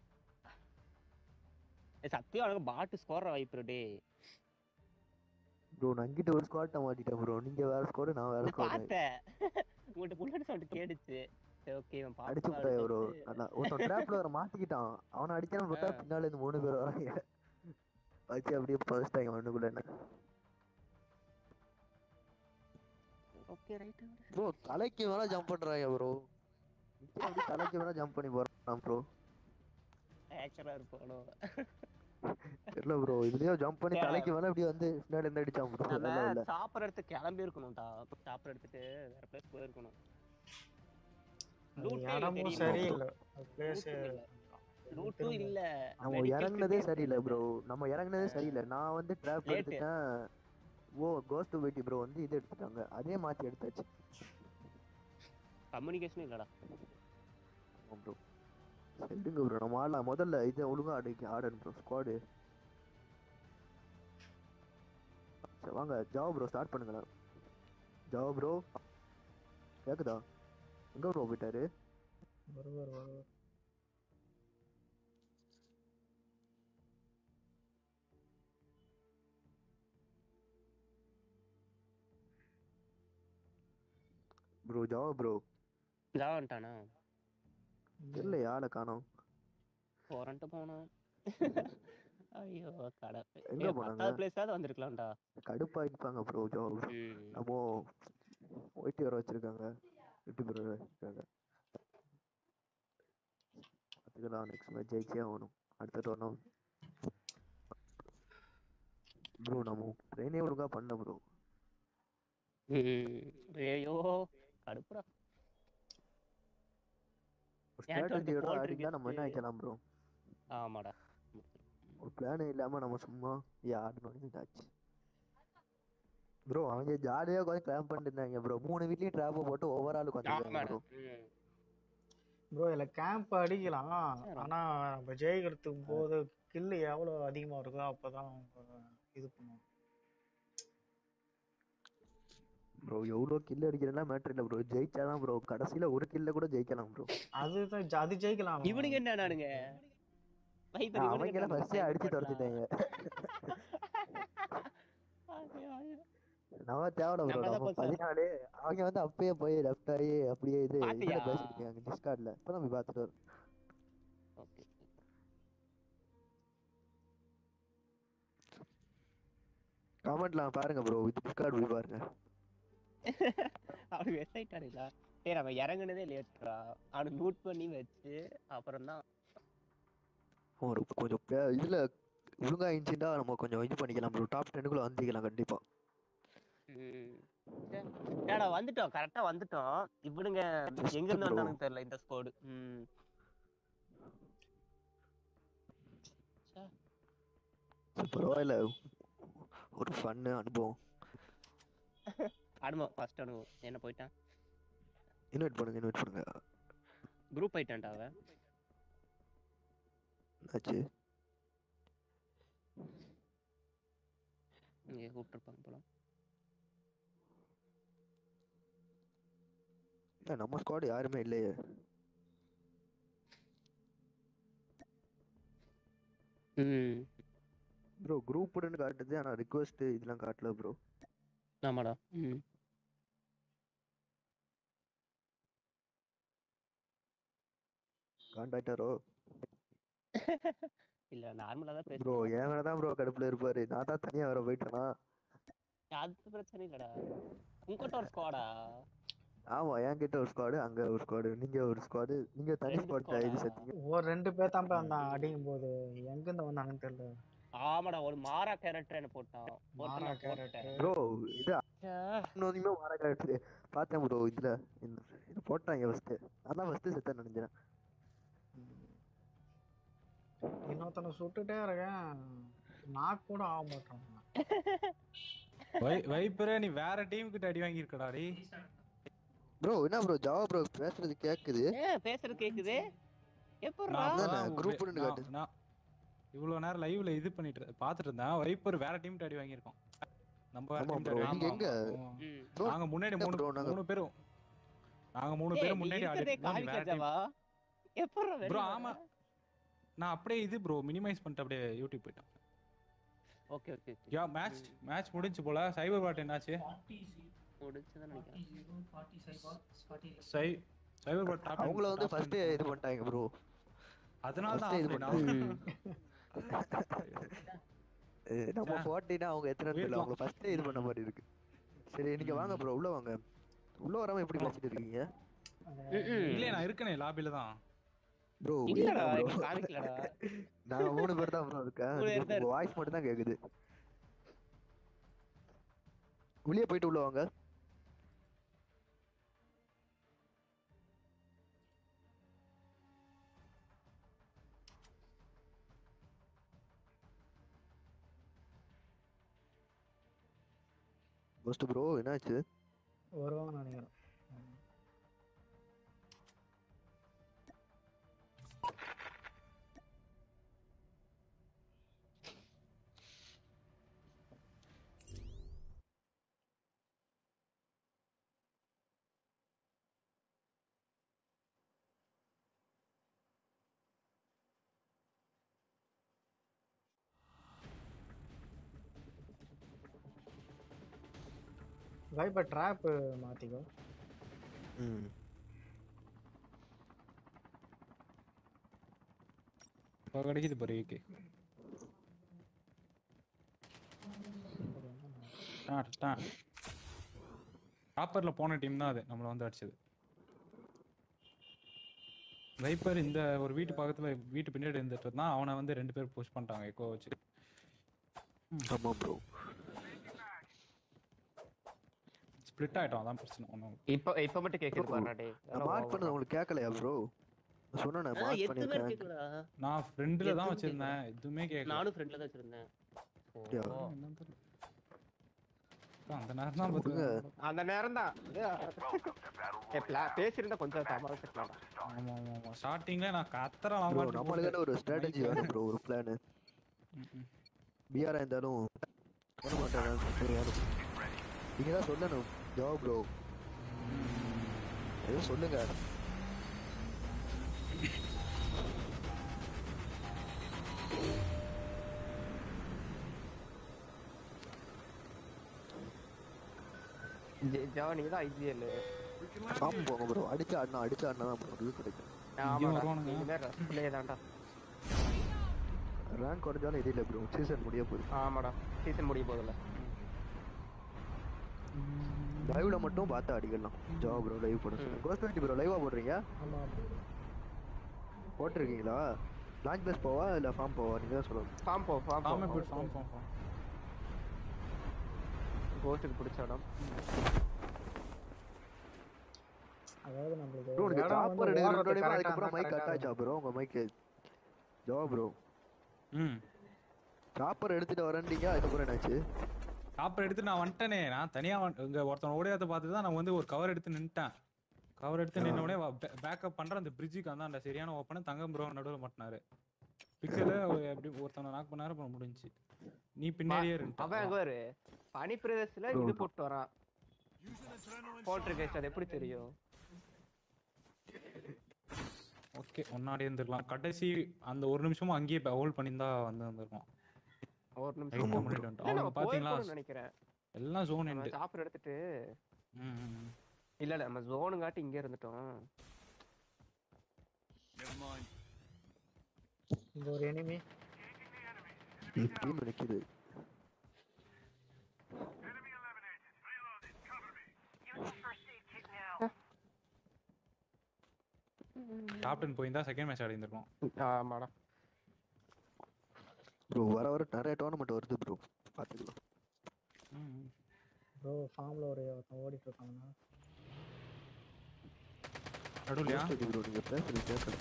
ஏய், சத்தியம் உனக்கு பாட்டு ஸ்கோர் வைப்பர் டேய் ப்ரோ நான் இங்கிட்ட ஒரு ஸ்குவாட்ட மாட்டிட்டேன் ப்ரோ நீங்க வேற ஸ்குவாடு நான் வேற நான் ஸ்குவாடு பார்த்தேன் உங்கள்ட்ட புல்லட் சவுண்ட் கேடுச்சு சரி ஓகே இவன் அடிச்சு பாத்து விட்டாய் ப்ரோ அதான் ஒருத்தன் ட்ராப்ல வர மாட்டிக்கிட்டான் அவனை அடிச்சான்னு பார்த்தா பின்னால இருந்து மூணு பேர் வராங்க வச்சு அப்படியே பறிச்சிட்டாங்க மண்ணுக்குள்ள என்ன ஓகே ரைட் ப்ரோ தலைக்கு வேணா ஜம்ப் பண்றாங்க ப்ரோ அப்படியே தலைக்கு வேணா ஜம்ப் பண்ணி போறான் ப்ரோ ஆக்சுவலா இருப்பானோ தெரியல ப்ரோ இதுலயோ ஜம்ப் பண்ணி தலைக்கு வேணா அப்படியே வந்து பின்னாடி இருந்து அடிச்சான் ப்ரோ நல்லா நம்ம இல்ல சாப்பர் எடுத்து கிளம்பி இருக்கணும்டா சாப்பர் எடுத்துட்டு வேற பிளேஸ் போயிருக்கணும் Loot இல்ல இடமும் தெரியுமா? சரியில்லை பிளேஸ் Loot இல்ல. லூட்டும் இல்ல நம்ம medical இறங்குனதே kit சரியில்லை இல்ல. ப்ரோ நம்ம இறங்குனதே சரியில்லை நான் வந்து ட்ராப் Late. எடுத்துட்டேன் ஓ கோஸ்ட் வெயிட்டி ப்ரோ வந்து இது எடுத்துட்டாங்க அதே மாத்தி எடுத்தாச்சு கம்யூனிகேஷன் இல்லடா ஆமா ப்ரோ விடுங்க ப்ரோ நம்ம ஆடலாம் முதல்ல இதை ஒழுங்கா ஆடு ஆடணும் ப்ரோ ஸ்குவாடு சரி வாங்க ஜாவா ப்ரோ ஸ்டார்ட் பண்ணுங்களேன் ஜாவா ப்ரோ கேக்குதா எங்க ப்ரோ போயிட்டாரு வருவார் வருவார் ப்ரோ ஜாவா ப்ரோ ஜாவன்ட்டானா தெரியல ஆளை காணோம் போறன்ட்டு போனோம் ஐயோ கடை எங்க போனாங்க? பத்தாவது பிளேஸாவது வந்திருக்கலாம்டா கடுப்பாயிருப்பாங்க ப்ரோ ஜாவா ப்ரோ ம். நம்ம ஒயிட் வர வச்சிருக்காங்க விட்டு ப்ரோ வச்சிருக்காங்க பார்த்துக்கலாம் நெக்ஸ்ட் மேட்ச் ஜெயிச்சே ஆகணும் அடுத்த டோர்னம் ப்ரோ நம்ம ட்ரெயினே ஒழுங்கா பண்ண ப்ரோ ம். ஐயோ கடுப்புடா ஏன்ட்ட வந்து ஸ்ட்ராட்டஜியோட போல் ஆடினா நம்ம என்ன இருக்கு. ஆயிக்கலாம் ப்ரோ ஆமாடா ஒரு பிளானே இல்லாம நம்ம சும்மா ஏ ஆடணும் இதாச்சு ப்ரோ அவங்க ஜாலியா உட்காந்து கிளாம் பண்ணிட்டு இருந்தாங்க ப்ரோ மூணு வீட்லயும் ட்ராப் போட்டு ஒவ்வொரு ஆளுக்கு வந்துருக்காங்க ஆமாடா ப்ரோ ம். ப்ரோ இதுல கேம்ப் அடிக்கலாம் ஆனா நம்ம ஜெயிக்கிறதுக்கு போது கில்லு எவ்வளவு அதிகமா இருக்கோ அப்பதான் அவங்க இது பண்ணுவாங்க ப்ரோ எவ்வளோ கில் அடிக்கிறேன்னா மேட்ரு இல்லை ப்ரோ ஜெயிச்சாதான் ப்ரோ கடைசியில ஒரு கில்ல கூட ஜெயிக்கலாம் ப்ரோ அதுதான் ஜ- அது ஜெயிக்கலாம் இவனுங்க என்னடானுங்க வைப்பர் இவனுங்க அவங்க எல்லாம் என்னடானுங்க? ஃபர்ஸ்டே அடிச்சு சைபர் துரத்திட்டாங்க ஐயோ, ஐயோ. நம்ம தேவையில்ல ப்ரோ நம்மதான் நம்ம போச்சா? பதினாலு அவங்க வந்து அப்பயே போய் லெஃப்ட் ஆகி அப்படியே இது இதுல பாத்தியா? பேசிட்டு இருக்காங்க டிஸ்கார்ட்ல இப்பதான் போய் பார்த்துட்டு வரோம் Okay. கமெண்ட்ல பாருங்க ப்ரோ வித் டிஸ்கார்ட் போய் பாருங்க அவனுக்கு வெப்சைட் ஆடுங்களா சரி அவன் இறங்குனதே லேட்ரா அவனுக்கு நோட் பண்ணி வச்சு அப்புறம் தான் ஒரு கொஞ்சம் பே- இதுல ஒழுங்கா இருந்துச்சுன்னா நம்ம கொஞ்சம் இது பண்ணிக்கலாம் ப்ரோ டாப் டென்னுக்குள்ள வந்துக்கலாம் கண்டிப்பா ஏடா வந்துட்டோம் கரெக்டா வந்துட்டோம் இவனுங்க Just எங்க இருந்து bro. வந்தானுங்க தெரியல இந்த ஸ்குவாடு ம் பரவாயில்ல ஒரு ஃபன்னு அனுபவம் அனுபவம் ஃபர்ஸ்ட் அனுபவம் என்ன போயிட்டான் இன்வைட் பண்ணுங்க இன்வைட் பண்ணுங்க குரூப் ஆயிட்டான்டா அவன் என்னாச்சு இங்கே கூப்பிட்டுருப்பாங்க போல ஏன் நம்ம ஸ்குவாட் யாருமே இல்லையே ம் ப்ரோ குரூப்னு காட்டுது ஆனா ரிக்வெஸ்ட் இதெல்லாம் காட்டல ப்ரோ ஆமாடா ம் காண்டாக்டாரோ இல்ல நார்மலா தான் ப்ரோ பேசுறோம் என் மேல தான் ப்ரோ கடுப்புல இருப்பாரு நான் தான் தனியா வர போயிட்டேனா அது பிரச்சனை இல்லடா உங்ககிட்ட ஒரு ஸ்குவாடா ஆமா என்கிட்ட ஒரு ஸ்குவாடு அங்க ஒரு ஸ்குவாடு நீங்க ஒரு ஸ்குவாடு நீங்க தனி ரெண்டு ஸ்குவாட் squad இது ஆ? செத்தீங்க ஒரு ரெண்டு பேர் தான் வந்தான் அடிக்கும் போது எங்க இருந்து வந்தாங்கன்னு தெரியல ஆமாடா ஒரு மாறா கேரக்டர் என்ன போட்டான் போட்டு மாறா நான் போட்டுட்டேன் character. ப்ரோ இது ச்சே. இன்னொருமே வர காட்டு பார்த்தேன் ப்ரோ இதுல இந்த இது போட்டாங்க ஃபர்ஸ்ட் அதான் ஃபர்ஸ்ட் செத்த நினைக்கிறேன் இன்னொருத்தனை சுட்டுட்டே இருக்கேன் நான் கூட ஆக மாட்டேன் வை வைப்பரே நீ வேற டீம் கிட்ட அடி வாங்கியிருக்கடா டேய் ப்ரோ என்ன ப்ரோ ஜாவா ப்ரோ பேசுறது கேக்குது ஏன் பேசுறது கேக்குது எப்படிடா நான் அதானே, அப்பதான் group வே- ன்னு நான்- காட்டுது. நான் இவ்வளவு நேரம் லைவ்ல இது பண்ணிட்டு இரு- பாத்துட்டு இருந்தேன் வைப்பர் வேற டீம் அடி வாங்கியிருக்கோம் நம்ம வேற ஆமா டீம் bro, அடி நீங்க எங்க? வாங்கியிருக்கோம். ம் bro, நாங்க முன்னாடி இல்ல மூணு bro, நாங்க- மூணு பேரும் நாங்க மூணு ஏய், பேரும் நீ முன்னாடி ஆடி இருக்கிறதே நீ வேற team. காமிக்காதவா எப்படிடா வெளிய ப்ரோ வர? ஆமா நான் அப்படியே இது ப்ரோ மினிமைஸ் பண்ணிட்டு அப்படியே யூடியூப் போயிட்டேன் okay okay okay yeah match match முடிஞ்சு போல சைபர் பாட் என்னாச்சு முடிச்சுதான் நினைக்கிறேன் சை சைபர் பாட் டாப் அவங்கள வந்து ஃபர்ஸ்ட் இது பண்ணிட்டாங்க ப்ரோ அதனால first இது தான் நம்ம சே. போட்டினா அவங்க எத்தனை தெரியல வீட்ல- அவங்க ஃபர்ஸ்ட் இது பண்ண மாதிரி இருக்கு சரி நீங்க வாங்க ப்ரோ உள்ள வாங்க உள்ள வராம எப்படி பேசிட்டு இருக்கீங்க இல்லையே நான் இருக்கனே லாபில தான் ப்ரோ இல்லடா இங்க காமிக்கலடா நான் மூணு பேர் தான் ப்ரோ இருக்கேன் மூணு பேர் தான் உங்க வாய்ஸ் மட்டும் தான் கேக்குது வெளியே போயிட்டு உள்ள வாங்க ஃபர்ஸ்ட் ப்ரோ என்னாச்சு வருவாங்கன்னு நினைக்கிறேன் வைப்ப ட்ராப் மாத்திக்கோ ம் இப்போ கிடைக்குது பாரு ஏகே டாப்பர்ல போன டீம் தான் அது நம்மள வந்து அடிச்சது வைப்பர் இந்த ஒரு வீட்டு பக்கத்துல வீட்டு பின்னாடி இருந்துட்டு இருந்தான் அவனை வந்து ரெண்டு பேர் புஷ் பண்ணிட்டாங்க எக்கோ வச்சு ஆமா ப்ரோ ஸ்ப்ளிட் ஆயிட்டோம் அதான் பிரச்சனை ஒன்றும் இப்ப இப்ப மட்டும் கேக்குது Bro, பாருடா டேய் நான் மார்க் பண்ணது உங்களுக்கு கேட்கலையா ப்ரோ சொன்னேன் ஆ, மார்க் எத்தனை பேர் பண்ணிருக்கேன் கேக்குடா நான் ஃப்ரெண்ட்ல தான் எதுவும் வச்சிருந்தேன் எதுவுமே கேட்கல நானும் ஃப்ரெண்ட்ல தான் வச்சிருந்தேன் ஓ அப்படியா? என்னன்னு தெரியல. அந்த நேரம் தான் விடுங்க. அந்த நேரம் தான் பேசியிருந்தா கொஞ்சம் சமாளிச்சிருக்கலாம் ஆமா ஆமா ஆமா ஸ்டார்டிங்ல நான் கத்துறேன் ப்ரோ நம்மளுக்கான ஒரு ஸ்ட்ராட்டஜி வேணும் ப்ரோ ஒரு பிளான் பிஆரா இருந்தாலும் பண்ண மாட்டாங்க நீங்க தான் சொல்லணும் ஜவாப் ப்ரோ ஏதோ சொல்லுங்க ஜானி தான் ஐஜிஎல் ஃபார்ம் போங்க ப்ரோ அடிச்சு ஆடினா அடிச்சு ஆடினா தான் ப்ரோ இது கிடைக்கும் ஆமாடா வருவானுங்க. இனிமேல் ரஸ்பிளே தான்டா ரேங்க் குறைஞ்சாலும் இது இல்லை ப்ரோ சீசன் முடிய போகுது ஆமாடா சீசன் முடிய போதில்ல லைவ்ல மட்டும் பார்த்து அடிக்கலாம் ஜாப் ப்ரோ லைவ் போட சொல்லுங்க கோஸ்ட் டுவெண்ட்டி ப்ரோ லைவா போடுறீங்க ஆமா போட்டிருக்கீங்களா லான்ச் பேஸ் போவா இல்ல ஃபார்ம் போவா நீங்க தான் சொல்லணும் ஃபார்ம் போ ஃபார்ம் ஃபார்ம் போ ஃபார்ம் ஃபார்ம் ஃபார்ம் கோஸ்ட்டுக்கு பிடிச்ச இடம் அதாவது நம்மளுக்கு ப்ரோ நீங்க இடம் சாப்பர் வந்து எடுக்கிற ஓடுறது முன்னாடி correct ஆ அதுக்கப்புறம் இருந்தா மைக் correct ஆ அட்டாச் ப்ரோ உங்க மைக் ஜவாப் ப்ரோ ம் சாப்பர் எடுத்துட்டு வரேன்டீங்க அதுக்கப்புறம் என்னாச்சு காப்பர் எடுத்து நான் வந்துட்டேனே நான் தனியா வந்து- இங்க ஒருத்தன் ஓடியாத பார்த்து தான் நான் வந்து ஒரு கவர் எடுத்து நின்னுட்டேன் கவர் எடுத்து நின்ன உடனே பேக்கப் பண்ற அந்த பிரிட்ஜுக்கு அந்த அந்த சரியான ஓப்பன் தங்கம் ப்ரோ நடுவில் மாட்டினாரு பிக்சர்ல எப்படி ஒருத்தனை நாக் பண்ணாரு அப்புறம் முடிஞ்சுச்சு நீ பின்னாடியே அவன் இருந்துட்டான் அங்க ஒரு பனி பிரதேசத்துல இது போட்டு வரான் போட்டிருக்கேன் அது எப்படி தெரியும் ஓகே ஒன்னாடி இருந்துடலாம் கடைசி அந்த ஒரு நிமிஷமும் அங்கேயே ஹோல்ட் பண்ணியிருந்தா வந்து வந்திருக்கும் ஒரு Right, நிமிஷம் நம்ம பண்ணிட்டு வந்துட்டோம். இல்ல, அவனுக்கு நம்ம பாத்தீங்களா போயிருக்கோம்னு நினைக்கிறேன் எல்லாம் ஜோன் நம்ம எண்டு சாப்பிட எடுத்துட்டு ம் ம், ம். இல்ல இல்ல நம்ம ஜோனுங்காட்டி இங்க இருந்துட்டோம் Never mind. இங்க ஒரு எனிமி டீம் நிக்குது Using first aid kit now. Captain போயிருந்தா செகண்ட் மேட்ச் ஆடி இருந்திருக்கும் ஆமாடா ப்ரோ வர வர நிறைய டோர்னமெண்ட் வருது ப்ரோ பாத்துக்கலாம் ம், ம். ப்ரோ ஃபார்ம்ல ஒரு ஒருத்தன் ஓடிட்டு இருக்காங்கன்னா நடுவுலையா ப்ரோ நீங்க பேசுறது கேட்கல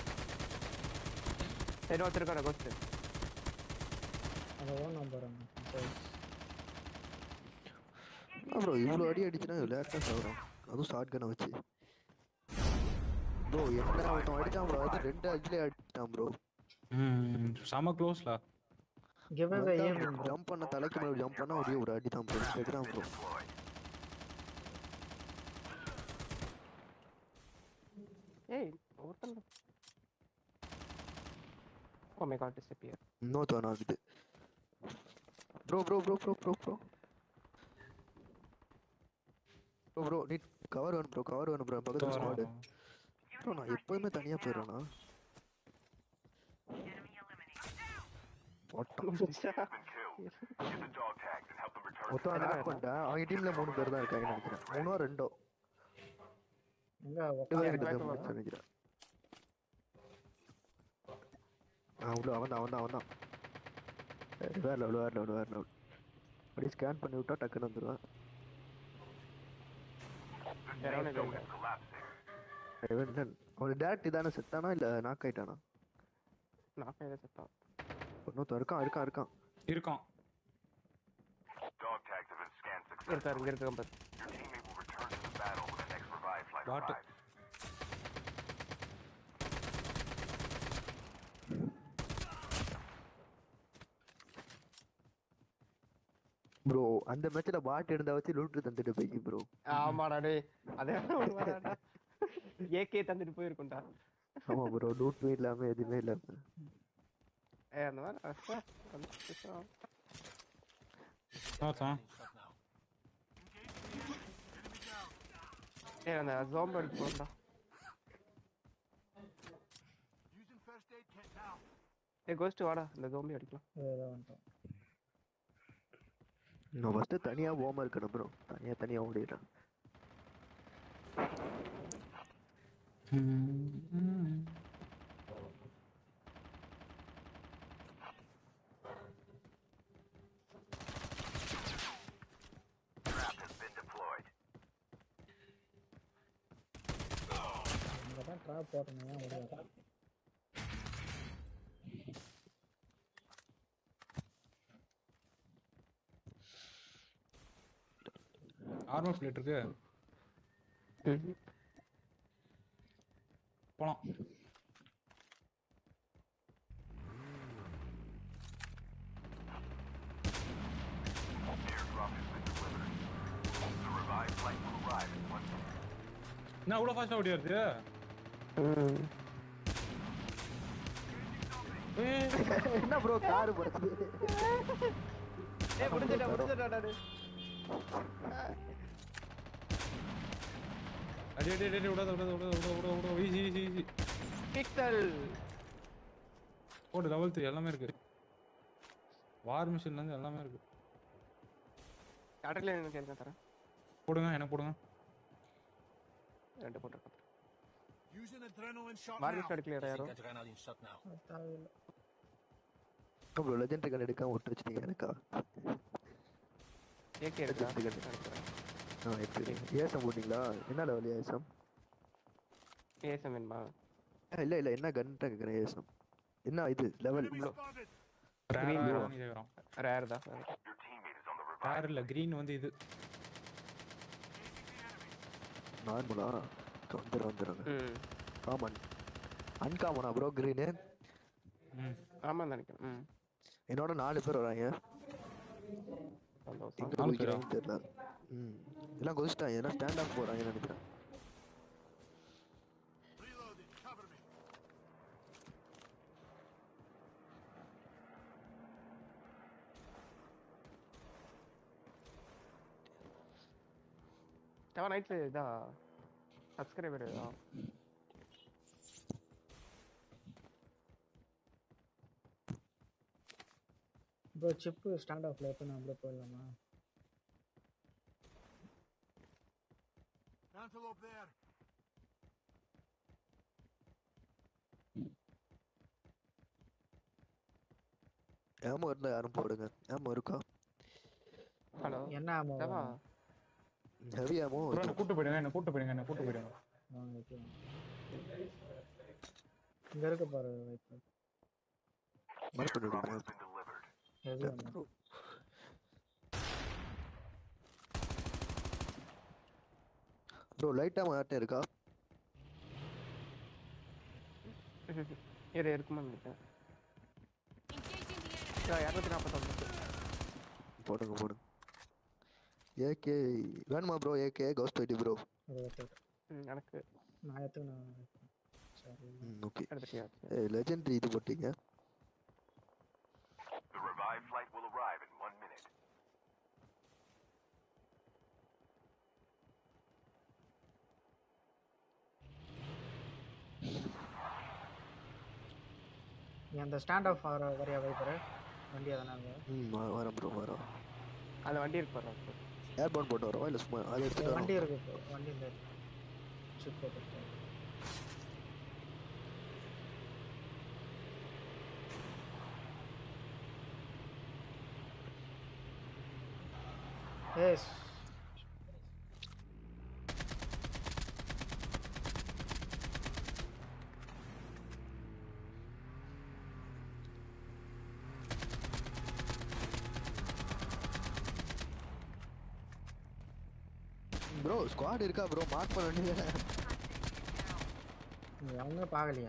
சரி ஒருத்தருக்கான கோஸ்ட் அந்த ஓன் நம்பர் ப்ரோ இவ்வளோ அடி அடிச்சுனா லேட்டாக சாகுறோம் அதுவும் ஷார்ட் கனை வச்சு ப்ரோ என்ன ஒருத்தன் அடிச்சான் ப்ரோ அது ரெண்டு அடிலே அடிச்சான் ப்ரோ ம் செம க்ளோஸ்ல give away aim bro jump பண்ண தலைக்கு மேல ஜம்ப் பண்ணா ஒரே ஒரு அடி தான் ப்ரோ அடிதான் ப்ரோ ஏய் ஒருத்தன் ஓ மை காட் டிஸ்அப்பியர் இன்னொருத்தவன் ஆகுது bro bro bro bro bro bro bro bro நீ கவர் வேணும் ப்ரோ கவர் வேணும் ப்ரோ பக்கத்துல ஸ்குவாடு ப்ரோ நான் எப்பவுமே தனியா போயிடுறேனா போட்டான் Been killed. Get the dog tags and help them return to ஒருத்தவன் நாக் பண்ணிட்டேன் அவங்க டீம்ல மூணு பேர் தான் இருக்காங்கன்னு நினைக்கிறேன் மூணோ ரெண்டோ எங்க ரெண்டு பேர் உட்காந்து இருக்காங்க மட்டும் நினைக்கிறேன் ஆ உள்ள அவன் தான் அவன் தான் அவன் தான் வேற லெவல் வேற லெவல் வேற லெவல் அப்படியே ஸ்கேன் பண்ணி விட்டா டக்குன்னு வந்துடுவேன் யாராவது இல்லை collapsing. இவன் இல்லை அவன் டேரக்ட் இதானே செத்தானா இல்லை நாக் ஆயிட்டானா நான் பேர செத்தான் இன்னொருத்தன் இருக்கான் இருக்கான் இருக்கான் இருக்கான் Dog tags have been scanned இருக்காரு இங்க successfully. இருக்க பாரு Your teammate will return to the battle when the next revive flight Got it. arrives. Bro அந்த மேட்ச்ல பாட் இருந்தா வச்சு லூட்டு தந்துட்டு போய்க்கு ப்ரோ ஆமாடா டேய் அதே உண்மைதான்டா ஏகே தந்துட்டு போயிருக்கும்டா ஆமா ப்ரோ லூட்டும் இல்லாம எதுவுமே இல்லாம ஏய் அந்த மாதிரி அஹ், வந்துச்சுதான். ஒருத்தன் ஏய் அந்த ஜோம்பு அடிச்சு போண்டா Using first aid kit now. ஏய் கோஸ்ட் வாடா இந்த ஜோம்பி அடிக்கலாம் ஏதோ வந்துட்டோம் நான் ஃபர்ஸ்ட் தனியா போகாம இருக்கணும் ப்ரோ தனியா தனியா ஓடிடுறேன் Trap has been deployed. இங்க தான் ட்ராப் போட்டணும் ஏன் ஓடியாரு ஆர்மர் பிளேட் இருக்கு ம். போலாம் Airdrop has been delivered. The revived flight will arrive in one minute. என்ன இவ்வளோ ஃபாஸ்ட்டாக ஓடி வருது ம். ஏய், என்ன ப்ரோ கார் பறக்குது ஏய் முடிஞ்சிட்டா முடிஞ்சிட்டா நானு அடி அடி அடி அடி, விடாத விடாத விடாத விடாத விடாத விடாத ஈஸி ஈஸி ஈஸி பிக்சல் போடு லெவல் த்ரீ எல்லாமே இருக்கு வார் மிஷின்லேருந்து எல்லாமே இருக்கு கடற்கரை எனக்கு என்ன தரேன் போடுங்க எனக்கு போடுங்க ரெண்டு போட்டுருக்கேன் Using adrenaline shot வார்னிஷ் now. எடுக்கலையா யாரும் adrenaline shot now. தேவையில்லை ப்ரோ லெஜெண்ட் கன் எடுக்காம விட்டு வச்சிட்டீங்க எனக்கா ஏகே எடுக்கா எடுத்துக்கிறேன். ஆ எடுத்துக்கிறீங்க ஏசம் போட்டிங்களா என்ன லெவல் ஏசம் ஏஎஸ்எம் வேணுமா இல்ல இல்ல என்ன கன் கேக்குறேன் ஏசம் என்ன இது level Enemy spotted. Rare bro. பண்ணி கேட்குறோம் ரேர் தான் Your teammate is on the revive. Rare இல்லை க்ரீன் வந்து இது நார்மலா வந்துடும் வந்துடுங்க ம் காமன் அன்காமனா ப்ரோ கிரீனு ம் ஆமாம் நினைக்கிறேன் ம் என்னோட நாலு பேர் வராங்க சந்தோஷம் எங்க நாலு பேரா? குதிக்கிறாங்கன்னு தெரியல ம் எல்லாம் குதிச்சிட்டாங்க எல்லாம் ஸ்டாண்ட் ஆஃப் போறாங்கன்னு நினைக்கிறேன் Reloading. Cover me. தேவை நைட்டில் இதா சப்ஸ்கிரைபர் தான் ப்ரோ சிப்பு ஸ்டாண்ட் ஆஃப்ல எப்போ நம்மளே போயிடலாமா Antelope there. ஏமோ இருந்தா யாரும் போடுங்க ஏமோ இருக்கா ஹலோ என்ன ஆமோ தேவா ஹெவி ஏமோ ப்ரோ என்ன கூட்டு போயிடுங்க என்ன கூட்டு போயிடுங்க என்ன கூட்டு போயிடுங்க வாங்க ஓகே இங்க இருக்க பாரு வைப்பு மார்க் பண்ணி விடுங்க Has been delivered. ஹெவி ஆமா ப்ரோ லைட்டா மாட்டே இருக்கா இரு இருக்குமா நினைக்கிறேன் இரநூத்தி நாற்பத்தொம்பது போடுங்க போடுங்க ஏகே வேணுமா ப்ரோ ஏகே கவுஸ் போயிட்டு ப்ரோ அது ஓகே ம் எனக்கு நான் எடுத்து நான் சரி ம் ஓகே எடுத்துட்டியா லெஜெண்டரி இது போட்டீங்க The revived flight will arrive in one minute. நீ அந்த ஸ்டாண்ட் ஆஃப் வர வரையா வைப்பரு வண்டி அதனால ம் வ- வரேன் ப்ரோ வரோம் அந்த வண்டி இருக்கு பாரு ஏர்போர்ட் போட்டு வரவா இல்லை சும்மா அதை எடுத்துட்டு வண்டி வரோம் இருக்கு இப்போ வண்டி இந்த ஷிப் போட்டு எஸ் ப்ரோ ஸ்குவாட் இருக்கா ப்ரோ மார்க் பண்ண வேண்டியது நீ அவங்க பார்க்கலையா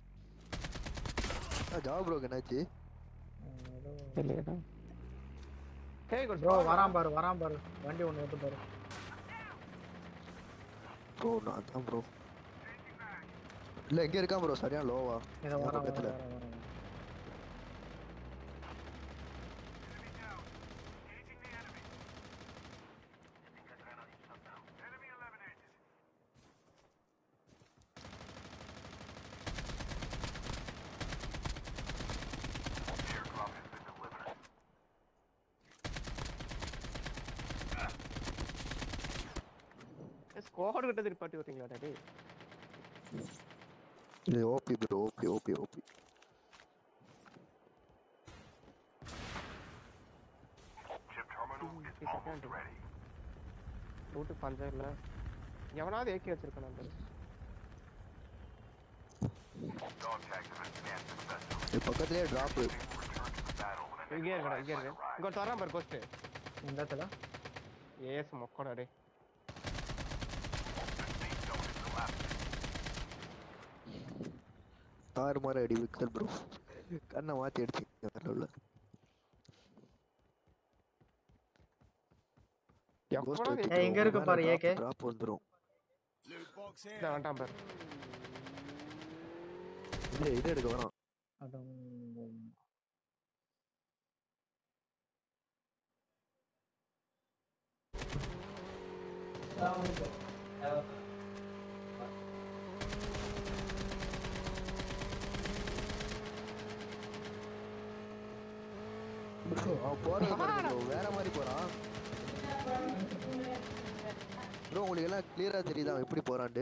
ஜாவா ப்ரோக்கு என்னாச்சு ஏதோ இல்லையா ஹே குட் ப்ரோ வரான் பாரு வரான் பாரு வண்டி ஒன்று எடுத்து பாரு ப்ரோ நான் தான் ப்ரோ இல்லை எங்கே இருக்கான் ப்ரோ சரியான லோவா இதை என் வரான் பக்கத்துல. வரான் வரான் வரான் Enemy eliminated. Airdrop has been delivered. Squad கிட்ட திருப்பாட்டி வரீங்களா டாடி இல்லை OP bro OP OP OP Chip terminal Mm, is it's a almost phantom. ready. Route பஞ்சம் இல்லை எவனாவது ஏக்கி வச்சிருக்கான் அந்த Dog tags have been scanned successfully. இது பக்கத்துலேயே drop Return to the battle when the இங்கே next இருக்கடா revived இங்கே flight இருக்கு arrives. இங்கே வரான் பாரு கோஸ்ட்டு இந்த இடத்துல ஏஎஸ் மொக்கடா டே தாறு மாதிரி அடி விக்கல் ப்ரோ கண்ணை மாத்தி அடிச்சு வேற உள்ள எவ்வளவு ஏய், இங்க இருக்கு பாரு, AK. டிராப் வந்துரும் Loot box here. இதான் வேண்டாம் பாரு இது இது எடுக்க வரான் அடம் ப்ரோ அவன் போறது பாருங்க ப்ரோ வேற மாதிரி போறான் ப்ரோ உங்களுக்கு எல்லாம் கிளியரா தெரியுதா அவன் எப்படி போறான்ட்டு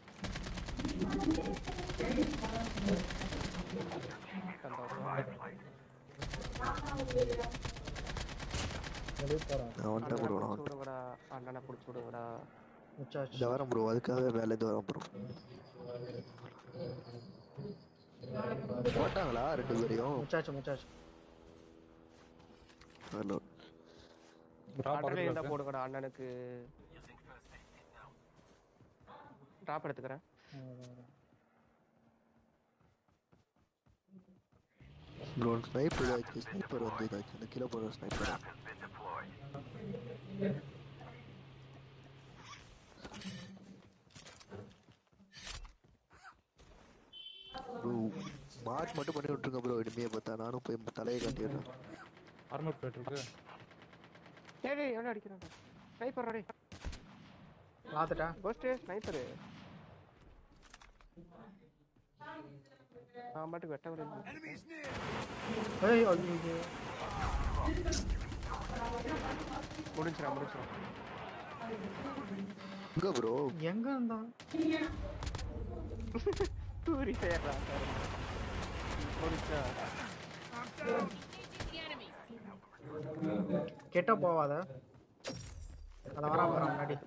வெளியே போறான் நான் வந்துட்டேன் ப்ரோ நான் புடிச்சு விடுங்கடா அண்ணனை புடிச்சு விடுங்கடா முச்சாச்சு இந்த வரேன் ப்ரோ அதுக்காகவே மேல இருந்து வரேன் ப்ரோ போட்டாங்களா ரெண்டு பேரையும் முச்சாச்சு முச்சாச்சு ஹலோ Drop கடலே பக்கத்துல இருந்தா இருக்கு. போடுங்கடா அண்ணனுக்கு டிராப் எடுத்துக்கிறேன் ப்ரோ ஸ்னைப்பர் ஆச்சு ஸ்னைப்பர் வந்து இதாச்சு அந்த கிலோ போடுற sniper Has been deployed. Bro mark மட்டும் பண்ணி விட்டுருங்க ப்ரோ இனிமே பார்த்தா நானும் போய் தலையை காட்டிடுறேன் ஆர்மர் பிளேட் இருக்கு டேய் டேய் எவன அடிக்கிறான் ஸ்னைப்பர் டேய் பார்த்துட்டேன் கோஸ்ட் ஸ்னைப்பர் நான் பாட்டுக்கு வெட்ட விடுங்க Enemies near. ஏய் ஐயோ முடிஞ்சிரா முடிஞ்சிரா எங்க ப்ரோ எங்க இருந்தான் தூரி செய்யறா முடிச்சா கெட்ட போவாத அத வரா போறான் முன்னாடி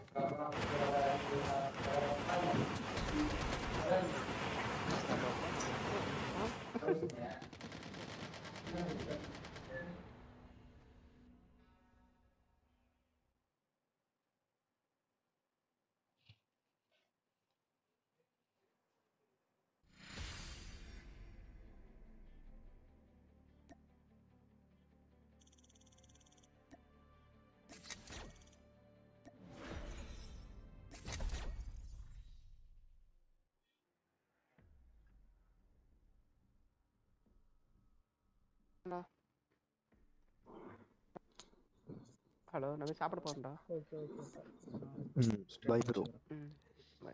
ஹலோ நம்ம சாப்பிட போறோம்டா ஓகே ஓகே ம் பை ப்ரோ ம் bye.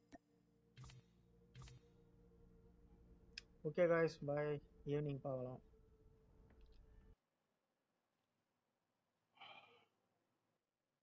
Okay guys bye evening பார்க்கலாம்